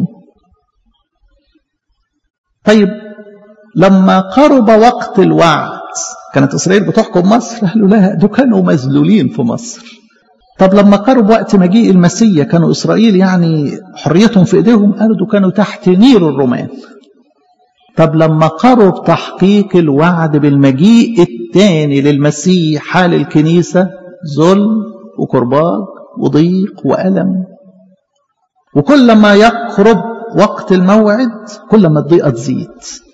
طيب لما قرب وقت الوعد كانت إسرائيل بتحكم مصر قالوا لا دول كانوا مذلولين في مصر طب لما قرب وقت مجيء المسيا كانوا إسرائيل يعني حريتهم في إيديهم قالوا دول كانوا تحت نير الرومان طب لما قرب تحقيق الوعد بالمجيء الثاني للمسيح حال الكنيسة ذل وكرباج وضيق وألم وكل ما يقرب وقت الموعد كل ما الضيقة تزيد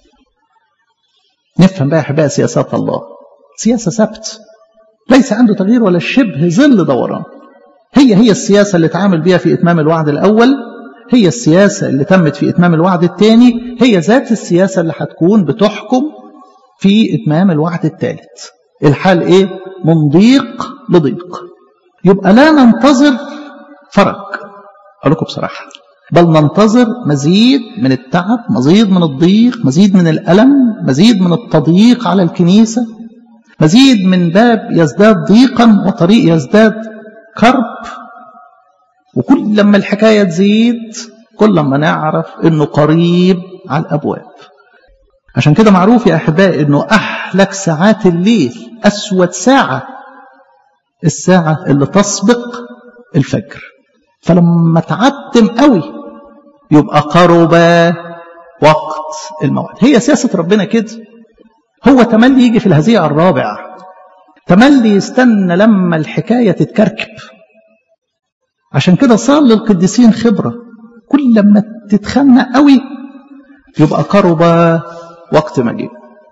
نفهم بقى احبائي سياسات الله سياسه ثابت ليس عنده تغيير ولا شبه ظل دوران هي هي السياسه اللي اتعامل بها في اتمام الوعد الاول هي السياسه اللي تمت في اتمام الوعد الثاني هي ذات السياسه اللي هتكون بتحكم في اتمام الوعد الثالث الحال ايه من ضيق لضيق يبقى لا ننتظر فرج اقول لكم بصراحه بل ننتظر مزيد من التعب مزيد من الضيق مزيد من الألم مزيد من التضييق على الكنيسة مزيد من باب يزداد ضيقا وطريق يزداد كرب وكل لما الحكاية تزيد كل لما نعرف انه قريب على الابواب عشان كده معروف يا احبائي انه احلك ساعات الليل اسود ساعة الساعة اللي تسبق الفجر فلما تعتم قوي يبقى قرب وقت الموعد هي سياسة ربنا كده هو تملي يجي في الهزيع الرابع تملي يستنى لما الحكاية تتكركب عشان كده صار للقديسين خبرة كل لما تتخنق قوي يبقى قرب وقت مجيء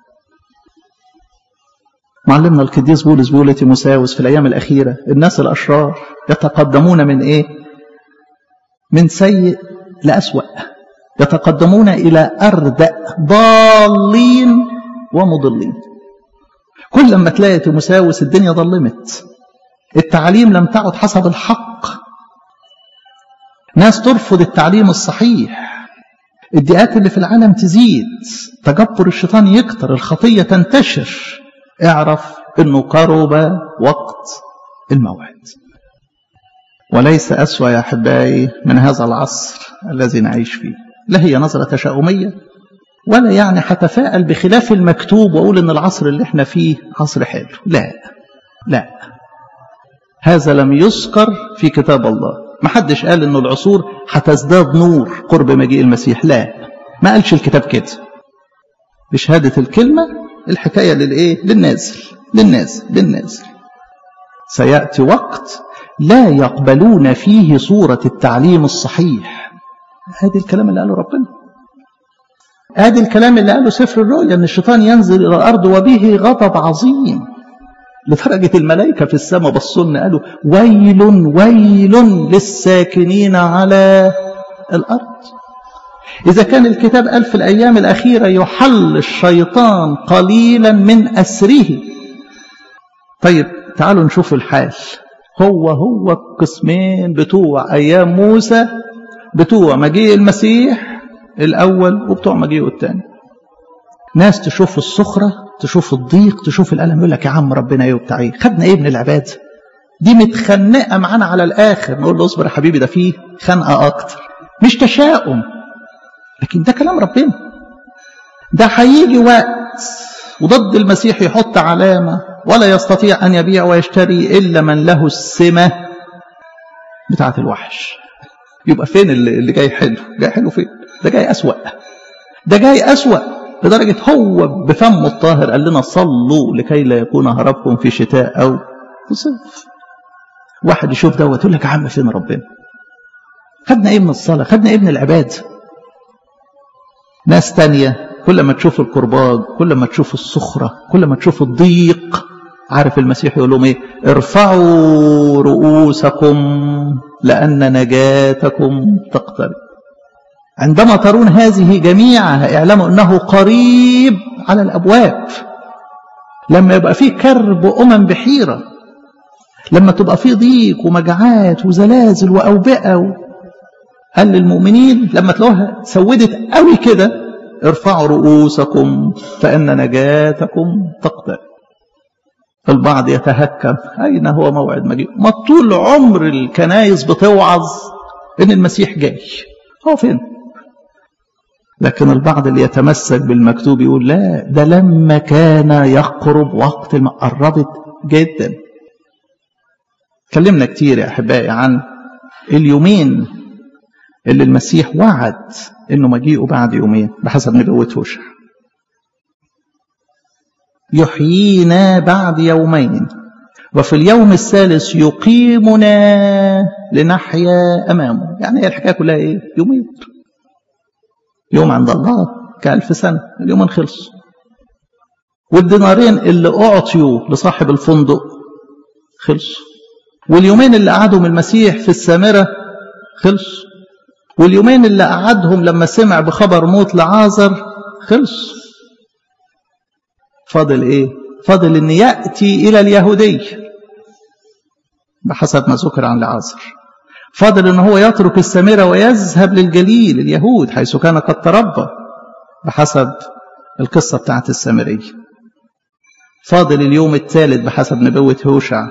معلمنا القديس بولس بيقول تيموساوس في الأيام الأخيرة الناس الأشرار يتقدمون من إيه؟ من سيء لأسوأ يتقدمون إلى أردأ ضالين ومضلين كل لما تلاقي تيموساوس الدنيا ظلمت التعليم لم تعد حسب الحق ناس ترفض التعليم الصحيح الدقات اللي في العالم تزيد تجبر الشيطان يكتر الخطية تنتشر اعرف انه قرب وقت الموعد وليس أسوأ يا أحبائي من هذا العصر الذي نعيش فيه لا هي نظرة تشاؤمية ولا يعني هتفائل بخلاف المكتوب وأقول إن العصر اللي احنا فيه عصر حلو لا لا هذا لم يذكر في كتاب الله ما حدش قال إنه العصور هتزداد نور قرب مجيء المسيح لا ما قالش الكتاب كده بشهادة الكلمة الحكاية للإيه للنازل للنازل للنازل سيأتي وقت لا يقبلون فيه صورة التعليم الصحيح هذا الكلام اللي قاله ربنا هذا الكلام اللي قاله سفر الرؤيا ان الشيطان ينزل الى الارض وبه غضب عظيم لدرجة الملائكة في السماء بصوا لنا قالوا ويل ويل للساكنين على الأرض إذا كان الكتاب قال في الأيام الأخيرة يحل الشيطان قليلا من أسره طيب تعالوا نشوف الحال هو هو القسمين بتوع أيام موسى بتوع مجيء المسيح الأول وبتوع مجيئه الثاني ناس تشوف الصخرة تشوف الضيق تشوف الألم يقول لك يا عم ربنا ايه وبتاع ايه خدنا ايه من العباد دي متخنقة معانا على الآخر نقول له اصبر يا حبيبي ده فيه خنقة أكتر مش تشاؤم لكن ده كلام ربنا ده هيجي وقت وضد المسيح يحط علامة ولا يستطيع أن يبيع ويشتري إلا من له السمة بتاعة الوحش يبقى فين اللي جاي حلو جاي حلو فين ده جاي أسوأ ده جاي أسوأ لدرجة هو بفمه الطاهر قال لنا صلوا لكي لا يكون هربكم في شتاء أو في صيف واحد يشوف دوت يقول لك يا عم فين ربنا خدنا ايه من الصلاة خدنا ايه من العباد ناس تانية كل ما تشوف الكرباج كل ما تشوف الصخرة كل ما تشوف الضيق عارف المسيح يقول لهم ايه ارفعوا رؤوسكم لأن نجاتكم تقترب عندما ترون هذه جميعها اعلموا انه قريب على الابواب لما يبقى فيه كرب امم بحيره لما تبقى فيه ضيق ومجاعات وزلازل واوبئه و... قال للمؤمنين لما تلاقوها سودت قوي كده ارفعوا رؤوسكم فان نجاتكم تقترب البعض يتهكم اين هو موعد مجيء ما طول عمر الكنايس بتوعظ ان المسيح جاي هو فين لكن البعض اللي يتمسك بالمكتوب يقول لا ده لما كان يقرب وقت الم... قربت جدا اتكلمنا كتير يا احبائي عن اليومين اللي المسيح وعد انه مجيئه بعد يومين بحسب نبوة هوشع يحيينا بعد يومين وفي اليوم الثالث يقيمنا لنحيا امامه يعني هي الحكايه كلها ايه يومين يوم عند الله كألف سنة اليومين خلصوا والدينارين اللي أعطيوا لصاحب الفندق خلصوا واليومين اللي قعدهم المسيح في السامرة خلصوا واليومين اللي قعدهم لما سمع بخبر موت لعازر خلصوا فاضل ايه فاضل ان يأتي الى اليهودية بحسب ما ذكر عن لعازر فاضل ان هو يترك السامرة ويذهب للجليل اليهود حيث كان قد تربى بحسب القصة بتاعت السامرية فاضل اليوم الثالث بحسب نبوة هوشع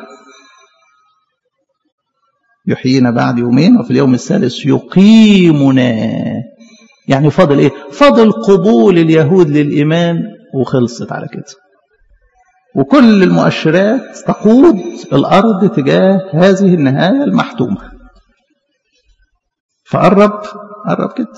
يحيينا بعد يومين وفي اليوم الثالث يقيمنا يعني فاضل ايه فاضل قبول اليهود للإيمان وخلصت على كده وكل المؤشرات تقود الأرض تجاه هذه النهاية المحتومة فقرب قرب كده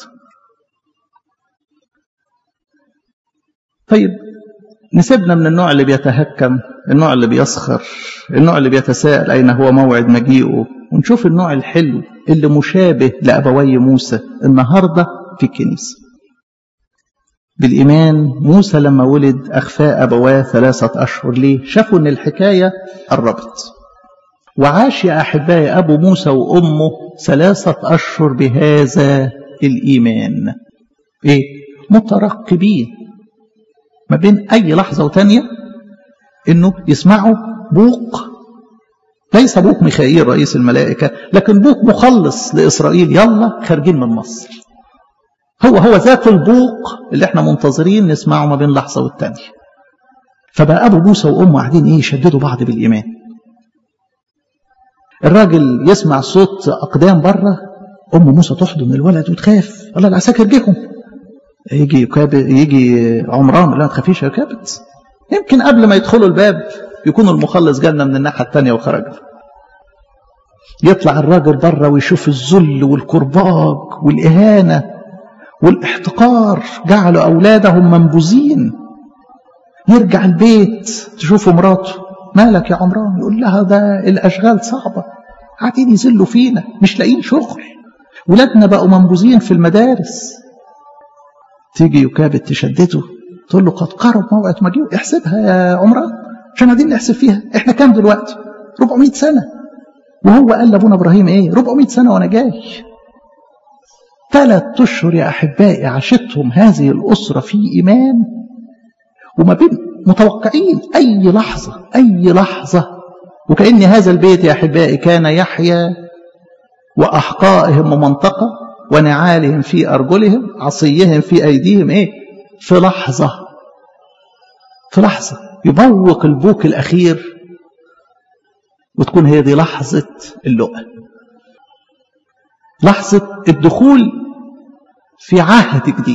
طيب نسيبنا من النوع اللي بيتهكم النوع اللي بيسخر النوع اللي بيتساءل أين هو موعد مجيئه ونشوف النوع الحلو اللي مشابه لأبوي موسى النهاردة في الكنيسة بالإيمان موسى لما ولد أخفاء أبواه ثلاثة أشهر ليه شافوا أن الحكاية قربت وعاش يا أحبائي أبو موسى وأمه ثلاثة أشهر بهذا الإيمان إيه؟ مترقبين ما بين أي لحظة وتانية إنه يسمعوا بوق ليس ابوك ميخائيل رئيس الملائكه لكن بوك مخلص لاسرائيل يلا خارجين من مصر هو هو ذات البوق اللي احنا منتظرين نسمعه ما بين لحظه والتانيه فبقى ابو موسى وامه قاعدين ايه يشددوا بعض بالايمان الراجل يسمع صوت اقدام بره ام موسى تحضن الولد وتخاف الله العساكر جيهم يجي يجي عمران لا ما تخافيش يا كابت يمكن قبل ما يدخلوا الباب يكون المخلص جالنا من الناحيه الثانيه وخرج يطلع الراجل بره ويشوف الذل والكرباج والاهانه والاحتقار جعلوا اولادهم منبوذين يرجع البيت تشوف مراته مالك يا عمران يقول لها ده الاشغال صعبه قاعدين يذلوا فينا مش لاقيين شغل ولادنا بقوا منبوذين في المدارس تيجي يكابد تشدده تقول له قد قرب موعد مجيء احسبها يا عمران عشان قاعدين نحسب فيها احنا كام دلوقتي 400 سنه وهو قال لابونا ابراهيم ايه 400 سنه وانا جاي ثلاث اشهر يا احبائي عاشتهم هذه الاسره في ايمان وما بين متوقعين اي لحظه اي لحظه وكان هذا البيت يا احبائي كان يحيا واحقائهم ممنطقه ونعالهم في ارجلهم عصيهم في ايديهم ايه في لحظه في لحظه يبوق البوك الاخير وتكون هي دي لحظه اللقا لحظه الدخول في عهد جديد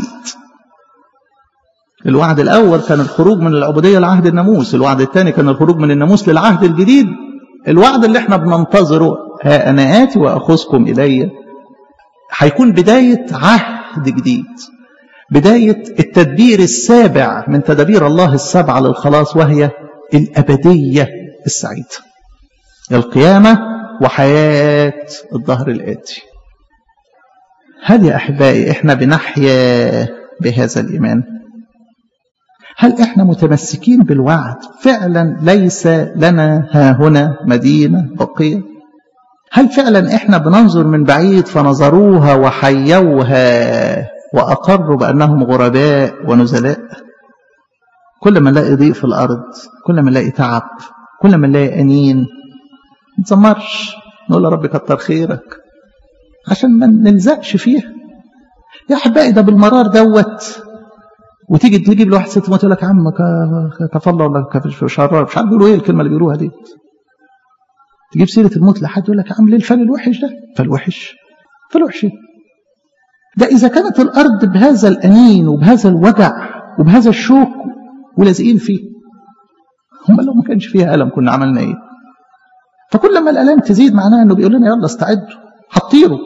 الوعد الأول كان الخروج من العبودية لعهد الناموس الوعد الثاني كان الخروج من الناموس للعهد الجديد الوعد اللي احنا بننتظره ها أنا آتي وأخذكم إلي هيكون بداية عهد جديد بداية التدبير السابع من تدابير الله السبعة للخلاص وهي الأبدية السعيدة القيامة وحياة الظهر الآتي هل يا أحبائي إحنا بنحيا بهذا الإيمان هل إحنا متمسكين بالوعد فعلا ليس لنا ها هنا مدينة بقية هل فعلا إحنا بننظر من بعيد فنظروها وحيوها وأقروا بأنهم غرباء ونزلاء كل ما نلاقي ضيق في الأرض كل ما نلاقي تعب كل ما نلاقي أنين ما نتذمرش نقول يا رب كتر خيرك عشان ما نلزقش فيها يا احبائي ده بالمرار دوت وتيجي تجيب لواحد ست تقول لك عم كفى الله ولا كفى شرار مش عارف بيقولوا ايه الكلمه اللي بيقولوها دي تجيب سيره الموت لحد يقول لك عم ليه الفل الوحش ده فالوحش فالوحش ده اذا كانت الارض بهذا الانين وبهذا الوجع وبهذا الشوك ولازقين فيه هم لو ما كانش فيها الم كنا عملنا ايه فكل ما الالام تزيد معناها انه بيقول لنا يلا استعدوا هتطيروا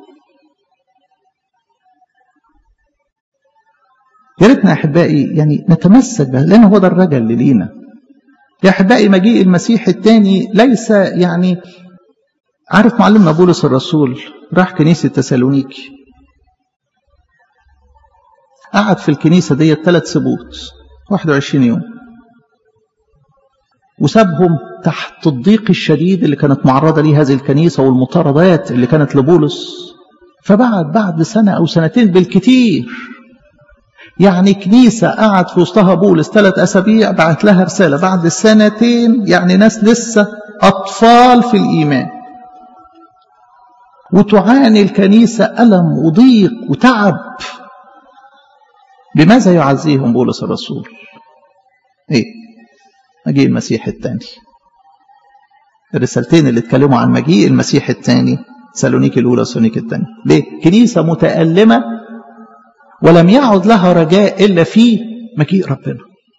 يا ريتنا يا احبائي يعني نتمسك به لان هو ده الرجل اللي لينا يا احبائي مجيء المسيح الثاني ليس يعني عارف معلمنا بولس الرسول راح كنيسه تسالونيكي قعد في الكنيسه دي ثلاث سبوت 21 يوم وسابهم تحت الضيق الشديد اللي كانت معرضة ليه هذه الكنيسة والمطاردات اللي كانت لبولس فبعد بعد سنة أو سنتين بالكتير يعني كنيسة قعد في وسطها بولس ثلاث أسابيع بعت لها رسالة بعد سنتين يعني ناس لسه أطفال في الإيمان وتعاني الكنيسة ألم وضيق وتعب بماذا يعزيهم بولس الرسول ايه مجيء المسيح الثاني الرسالتين اللي اتكلموا عن مجيء المسيح الثاني سالونيك الاولى سالونيك الثاني ليه كنيسه متالمه ولم يعد لها رجاء الا في مجيء ربنا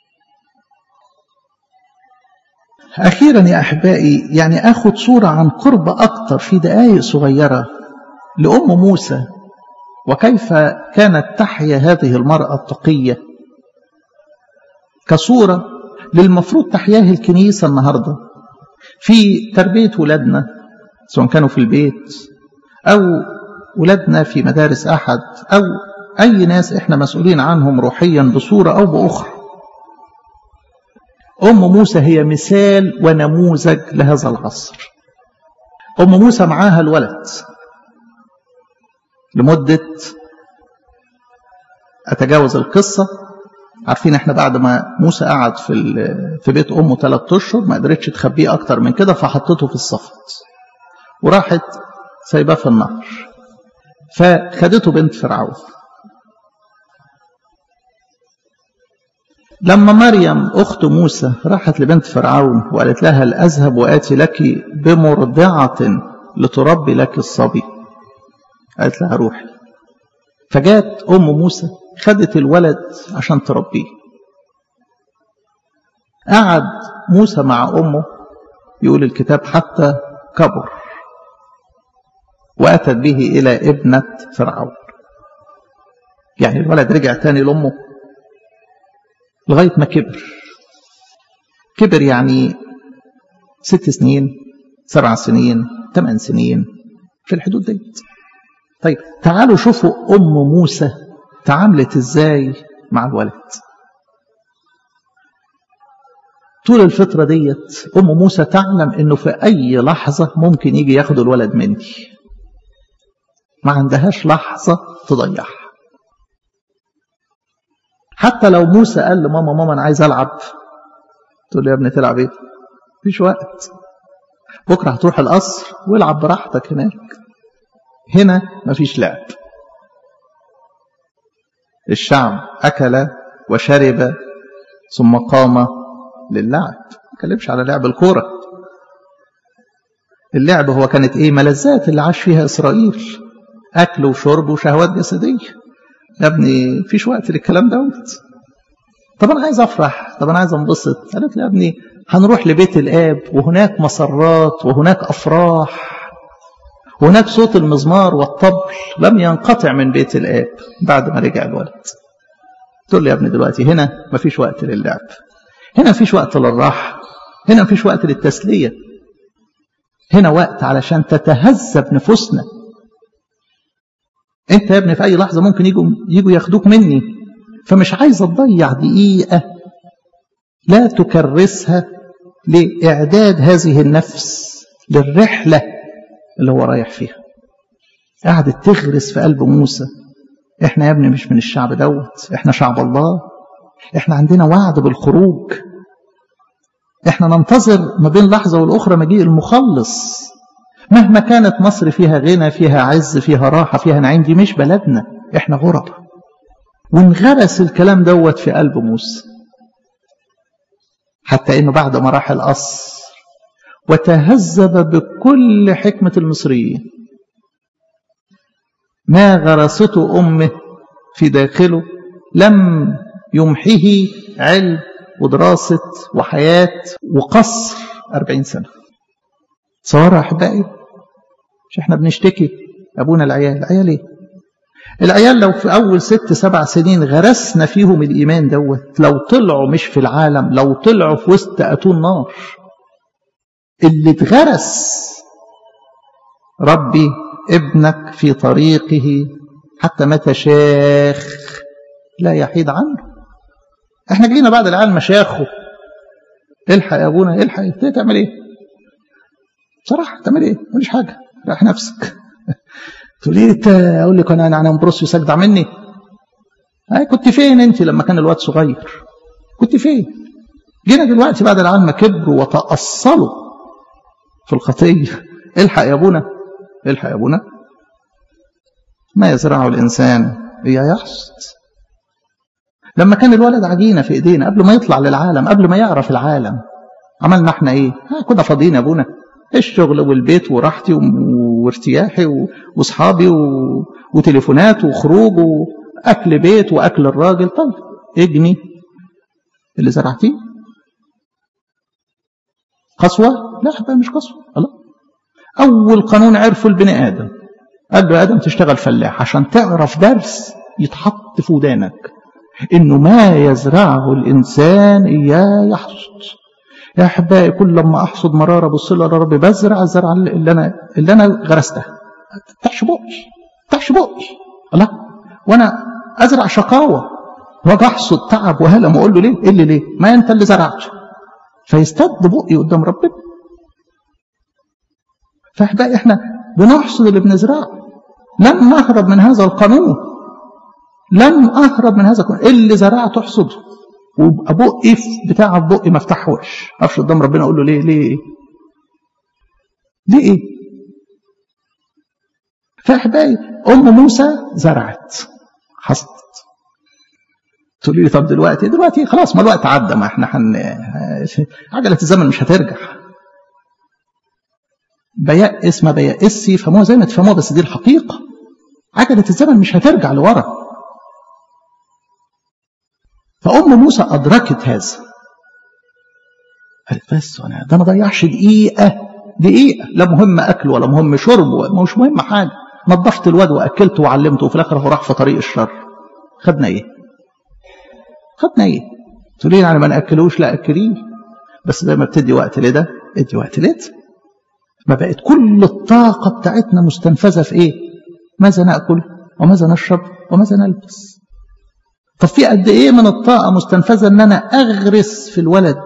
اخيرا يا احبائي يعني اخذ صوره عن قرب اكتر في دقائق صغيره لام موسى وكيف كانت تحيا هذه المراه التقيه كصوره للمفروض تحياه الكنيسه النهارده في تربية ولادنا سواء كانوا في البيت أو ولادنا في مدارس أحد أو أي ناس إحنا مسؤولين عنهم روحيا بصورة أو بأخرى أم موسى هي مثال ونموذج لهذا العصر أم موسى معاها الولد لمدة أتجاوز القصة عارفين احنا بعد ما موسى قعد في في بيت امه ثلاث اشهر ما قدرتش تخبيه اكتر من كده فحطته في الصفت وراحت سايباه في النهر فخدته بنت فرعون لما مريم أخت موسى راحت لبنت فرعون وقالت لها هل أذهب وآتي لك بمرضعة لتربي لك الصبي قالت لها روحي فجات أم موسى خدت الولد عشان تربيه قعد موسى مع أمه يقول الكتاب حتى كبر وأتت به إلى ابنة فرعون يعني الولد رجع تاني لأمه لغاية ما كبر كبر يعني ست سنين سبع سنين ثمان سنين في الحدود دي طيب تعالوا شوفوا أم موسى تعاملت إزاي مع الولد طول الفترة ديت أم موسى تعلم إنه في أي لحظة ممكن يجي ياخد الولد مني ما عندهاش لحظة تضيعها حتى لو موسى قال لماما ماما انا عايز العب تقول له يا ابني تلعب ايه مفيش وقت بكره هتروح القصر والعب براحتك هناك هنا مفيش لعب الشعب اكل وشرب ثم قام للعب ما اتكلمش على لعب الكوره اللعب هو كانت ايه ملذات اللي عاش فيها اسرائيل اكل وشرب وشهوات جسديه يا ابني فيش وقت للكلام دوت طب انا عايز افرح طب انا عايز انبسط قالت لي يا ابني هنروح لبيت الاب وهناك مسرات وهناك افراح وهناك صوت المزمار والطبل لم ينقطع من بيت الاب بعد ما رجع الولد تقول لي يا ابني دلوقتي هنا مفيش وقت للعب هنا مفيش وقت للراحه هنا مفيش وقت للتسليه هنا وقت علشان تتهذب نفوسنا انت يا ابني في اي لحظه ممكن يجوا يجوا ياخدوك مني فمش عايز تضيع دقيقه لا تكرسها لاعداد هذه النفس للرحله اللي هو رايح فيها قعدت تغرس في قلب موسى احنا يا ابني مش من الشعب دوت احنا شعب الله احنا عندنا وعد بالخروج احنا ننتظر ما بين لحظه والاخرى مجيء المخلص مهما كانت مصر فيها غنى فيها عز فيها راحة فيها نعيم دي مش بلدنا احنا غرب وانغرس الكلام دوت في قلب موسى حتى انه بعد ما راح القصر وتهذب بكل حكمة المصريين ما غرسته أمه في داخله لم يمحه علم ودراسة وحياة وقصر أربعين سنة صار أحبائي مش احنا بنشتكي أبونا العيال العيال ايه العيال لو في أول ست سبع سنين غرسنا فيهم الإيمان دوت لو طلعوا مش في العالم لو طلعوا في وسط أتون نار اللي اتغرس ربي ابنك في طريقه حتى متى شاخ لا يحيد عنه احنا جينا بعد العيال مشاخه الحق يا ابونا الحق انت تعمل ايه بصراحه تعمل ايه مفيش حاجه راح نفسك تقول ايه انت اقول لك انا انا امبروسيوس اجدع مني هاي كنت فين انت لما كان الواد صغير كنت فين جينا دلوقتي بعد العالم كبروا وتأصلوا في الخطيه الحق يا ابونا الحق يا ابونا ما يزرعه الانسان هي يحصد لما كان الولد عجينه في ايدينا قبل ما يطلع للعالم قبل ما يعرف العالم عملنا احنا ايه ها كنا فاضيين يا ابونا الشغل والبيت وراحتي وارتياحي واصحابي وتليفونات وخروج واكل بيت واكل الراجل طيب اجني اللي زرعتيه قسوه لا بقى مش قسوه الله اول قانون عرفه البني ادم قال له ادم تشتغل فلاح عشان تعرف درس يتحط في ودانك انه ما يزرعه الانسان اياه يحصد يا احبائي كل لما احصد مراره بص له يا رب بزرع الزرعه اللي انا اللي انا غرستها تحش بقي تحش بقي الله وانا ازرع شقاوه واجي احصد تعب وهلم واقول له ليه؟ ايه اللي ليه؟ ما انت اللي زرعته فيستد بقي قدام ربنا فاحبائي احنا بنحصد اللي بنزرعه لن نهرب من هذا القانون لن اهرب من هذا القانون اللي زرعته احصده وابقى بقي بتاع بقي ما افتحوش اقفش قدام ربنا اقول له ليه ليه ليه ايه فاحبائي ام موسى زرعت حصدت تقولي لي طب دلوقتي دلوقتي خلاص ما الوقت عدى ما احنا حن عجله الزمن مش هترجع بيأس ما بيأسي فهموها زي ما تفهموها بس دي الحقيقه عجله الزمن مش هترجع لورا فأم موسى أدركت هذا قالت بس أنا ده ما ضيعش دقيقة دقيقة لا مهم أكل ولا مهم شرب ولا مش مهم حاجة نظفت الواد وأكلته وعلمته وفي الآخر هو راح في طريق الشر خدنا إيه؟ خدنا إيه؟ تقول لي يعني ما نأكلوش لا أكليه بس زي ما بتدي وقت لده ادي وقت لده ما بقت كل الطاقة بتاعتنا مستنفذة في إيه؟ ماذا نأكل وماذا نشرب وماذا نلبس طب في قد ايه من الطاقه مستنفذه ان انا اغرس في الولد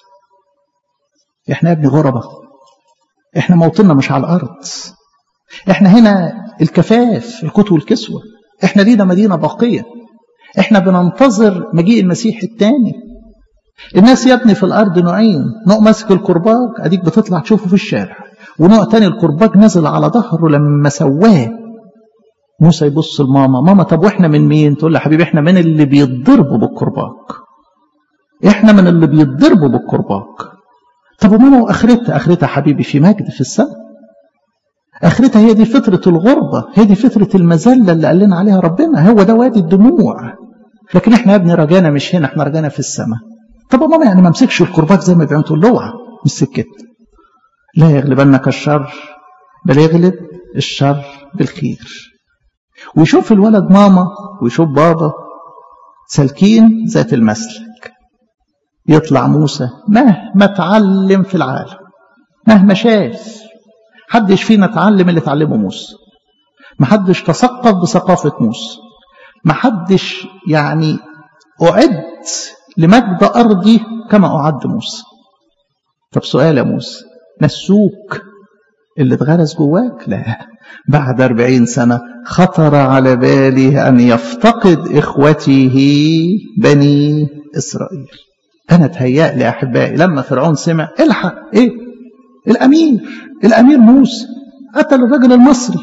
احنا يا ابني غربة احنا موطننا مش على الارض احنا هنا الكفاف القوت والكسوة احنا لينا مدينة باقية احنا بننتظر مجيء المسيح الثاني الناس يا ابني في الارض نوعين نوع ماسك الكرباج اديك بتطلع تشوفه في الشارع ونوع تاني الكرباج نزل على ظهره لما سواه موسى يبص لماما ماما طب واحنا من مين تقول له حبيبي احنا من اللي بيتضربوا بالكرباج احنا من اللي بيتضربوا بالكرباج طب وماما واخرتها اخرتها حبيبي في مجد في السماء اخرتها هي دي فترة الغربة هي دي فترة المذلة اللي قال لنا عليها ربنا هو ده وادي الدموع لكن احنا يا ابني رجانا مش هنا احنا رجانا في السماء طب ماما يعني ما امسكش الكرباج زي ما بيعملوا تقول له اوعى مش سكت لا يغلبنك الشر بل يغلب الشر بالخير ويشوف الولد ماما ويشوف بابا سالكين ذات المسلك يطلع موسى مهما اتعلم في العالم مهما شاف حدش فينا اتعلم اللي اتعلمه موسى محدش تثقف بثقافة موسى محدش يعني أعد لمجد أرضي كما أعد موسى طب سؤال يا موسى نسوك اللي اتغرس جواك لا بعد أربعين سنة خطر على بالي أن يفتقد إخوته بني إسرائيل أنا تهيأ لي أحبائي لما فرعون سمع الحق إيه الأمير الأمير موسى قتل الرجل المصري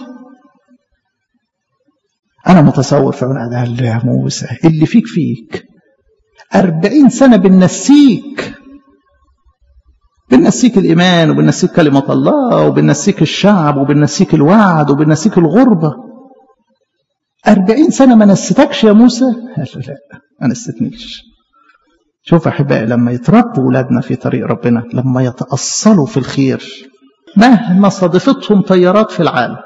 أنا متصور فرعون قال يا موسى اللي فيك فيك أربعين سنة بنسيك بنسيك الإيمان وبنسيك كلمة الله وبنسيك الشعب وبنسيك الوعد وبنسيك الغربة أربعين سنة ما نستكش يا موسى قال له لا ما نستنيش شوف أحبائي لما يتربوا ولادنا في طريق ربنا لما يتأصلوا في الخير مهما صادفتهم طيارات في العالم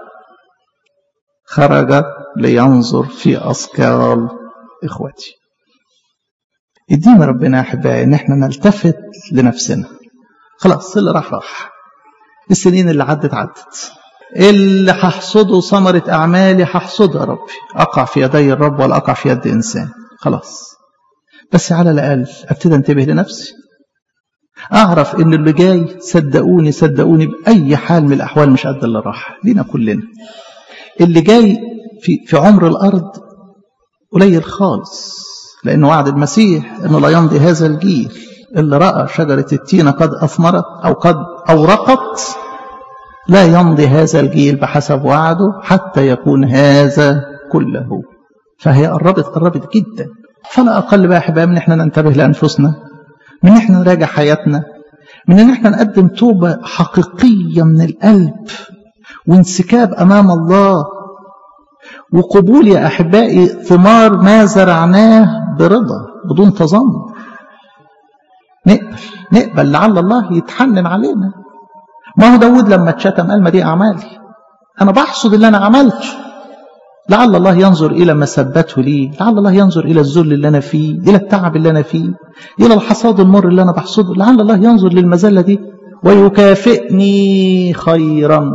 خرج لينظر في أثقال إخوتي ادينا ربنا يا أحبائي إن احنا نلتفت لنفسنا خلاص اللي راح راح السنين اللي عدت عدت اللي هحصده ثمرة أعمالي هحصدها يا ربي أقع في يدي الرب ولا أقع في يد إنسان خلاص بس على الأقل أبتدي أنتبه لنفسي أعرف إن اللي جاي صدقوني صدقوني بأي حال من الأحوال مش قد اللي راح لينا كلنا اللي جاي في في عمر الأرض قليل خالص لأن وعد المسيح إنه لا يمضي هذا الجيل اللي رأى شجرة التين قد أثمرت أو قد أورقت لا يمضي هذا الجيل بحسب وعده حتى يكون هذا كله فهي قربت قربت جدا فلا أقل بقى أحبائي من إحنا ننتبه لأنفسنا من إحنا نراجع حياتنا من إن إحنا نقدم توبة حقيقية من القلب وانسكاب أمام الله وقبول يا أحبائي ثمار ما زرعناه برضا بدون تذمر نقبل نقبل لعل الله يتحنن علينا ما هو داود لما اتشتم قال ما دي أعمالي أنا بحصد اللي أنا عملته لعل الله ينظر إلى مسبته لي لعل الله ينظر إلى الذل اللي أنا فيه إلى التعب اللي أنا فيه إلى الحصاد المر اللي أنا بحصده لعل الله ينظر للمزلة دي ويكافئني خيرا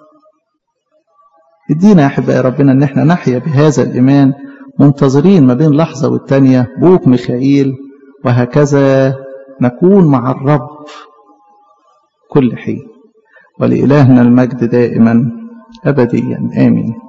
ادينا يا أحبائي ربنا أن احنا نحيا بهذا الإيمان منتظرين ما بين لحظة والتانية بوك ميخائيل وهكذا نكون مع الرب كل حين ولإلهنا المجد دائما أبديا آمين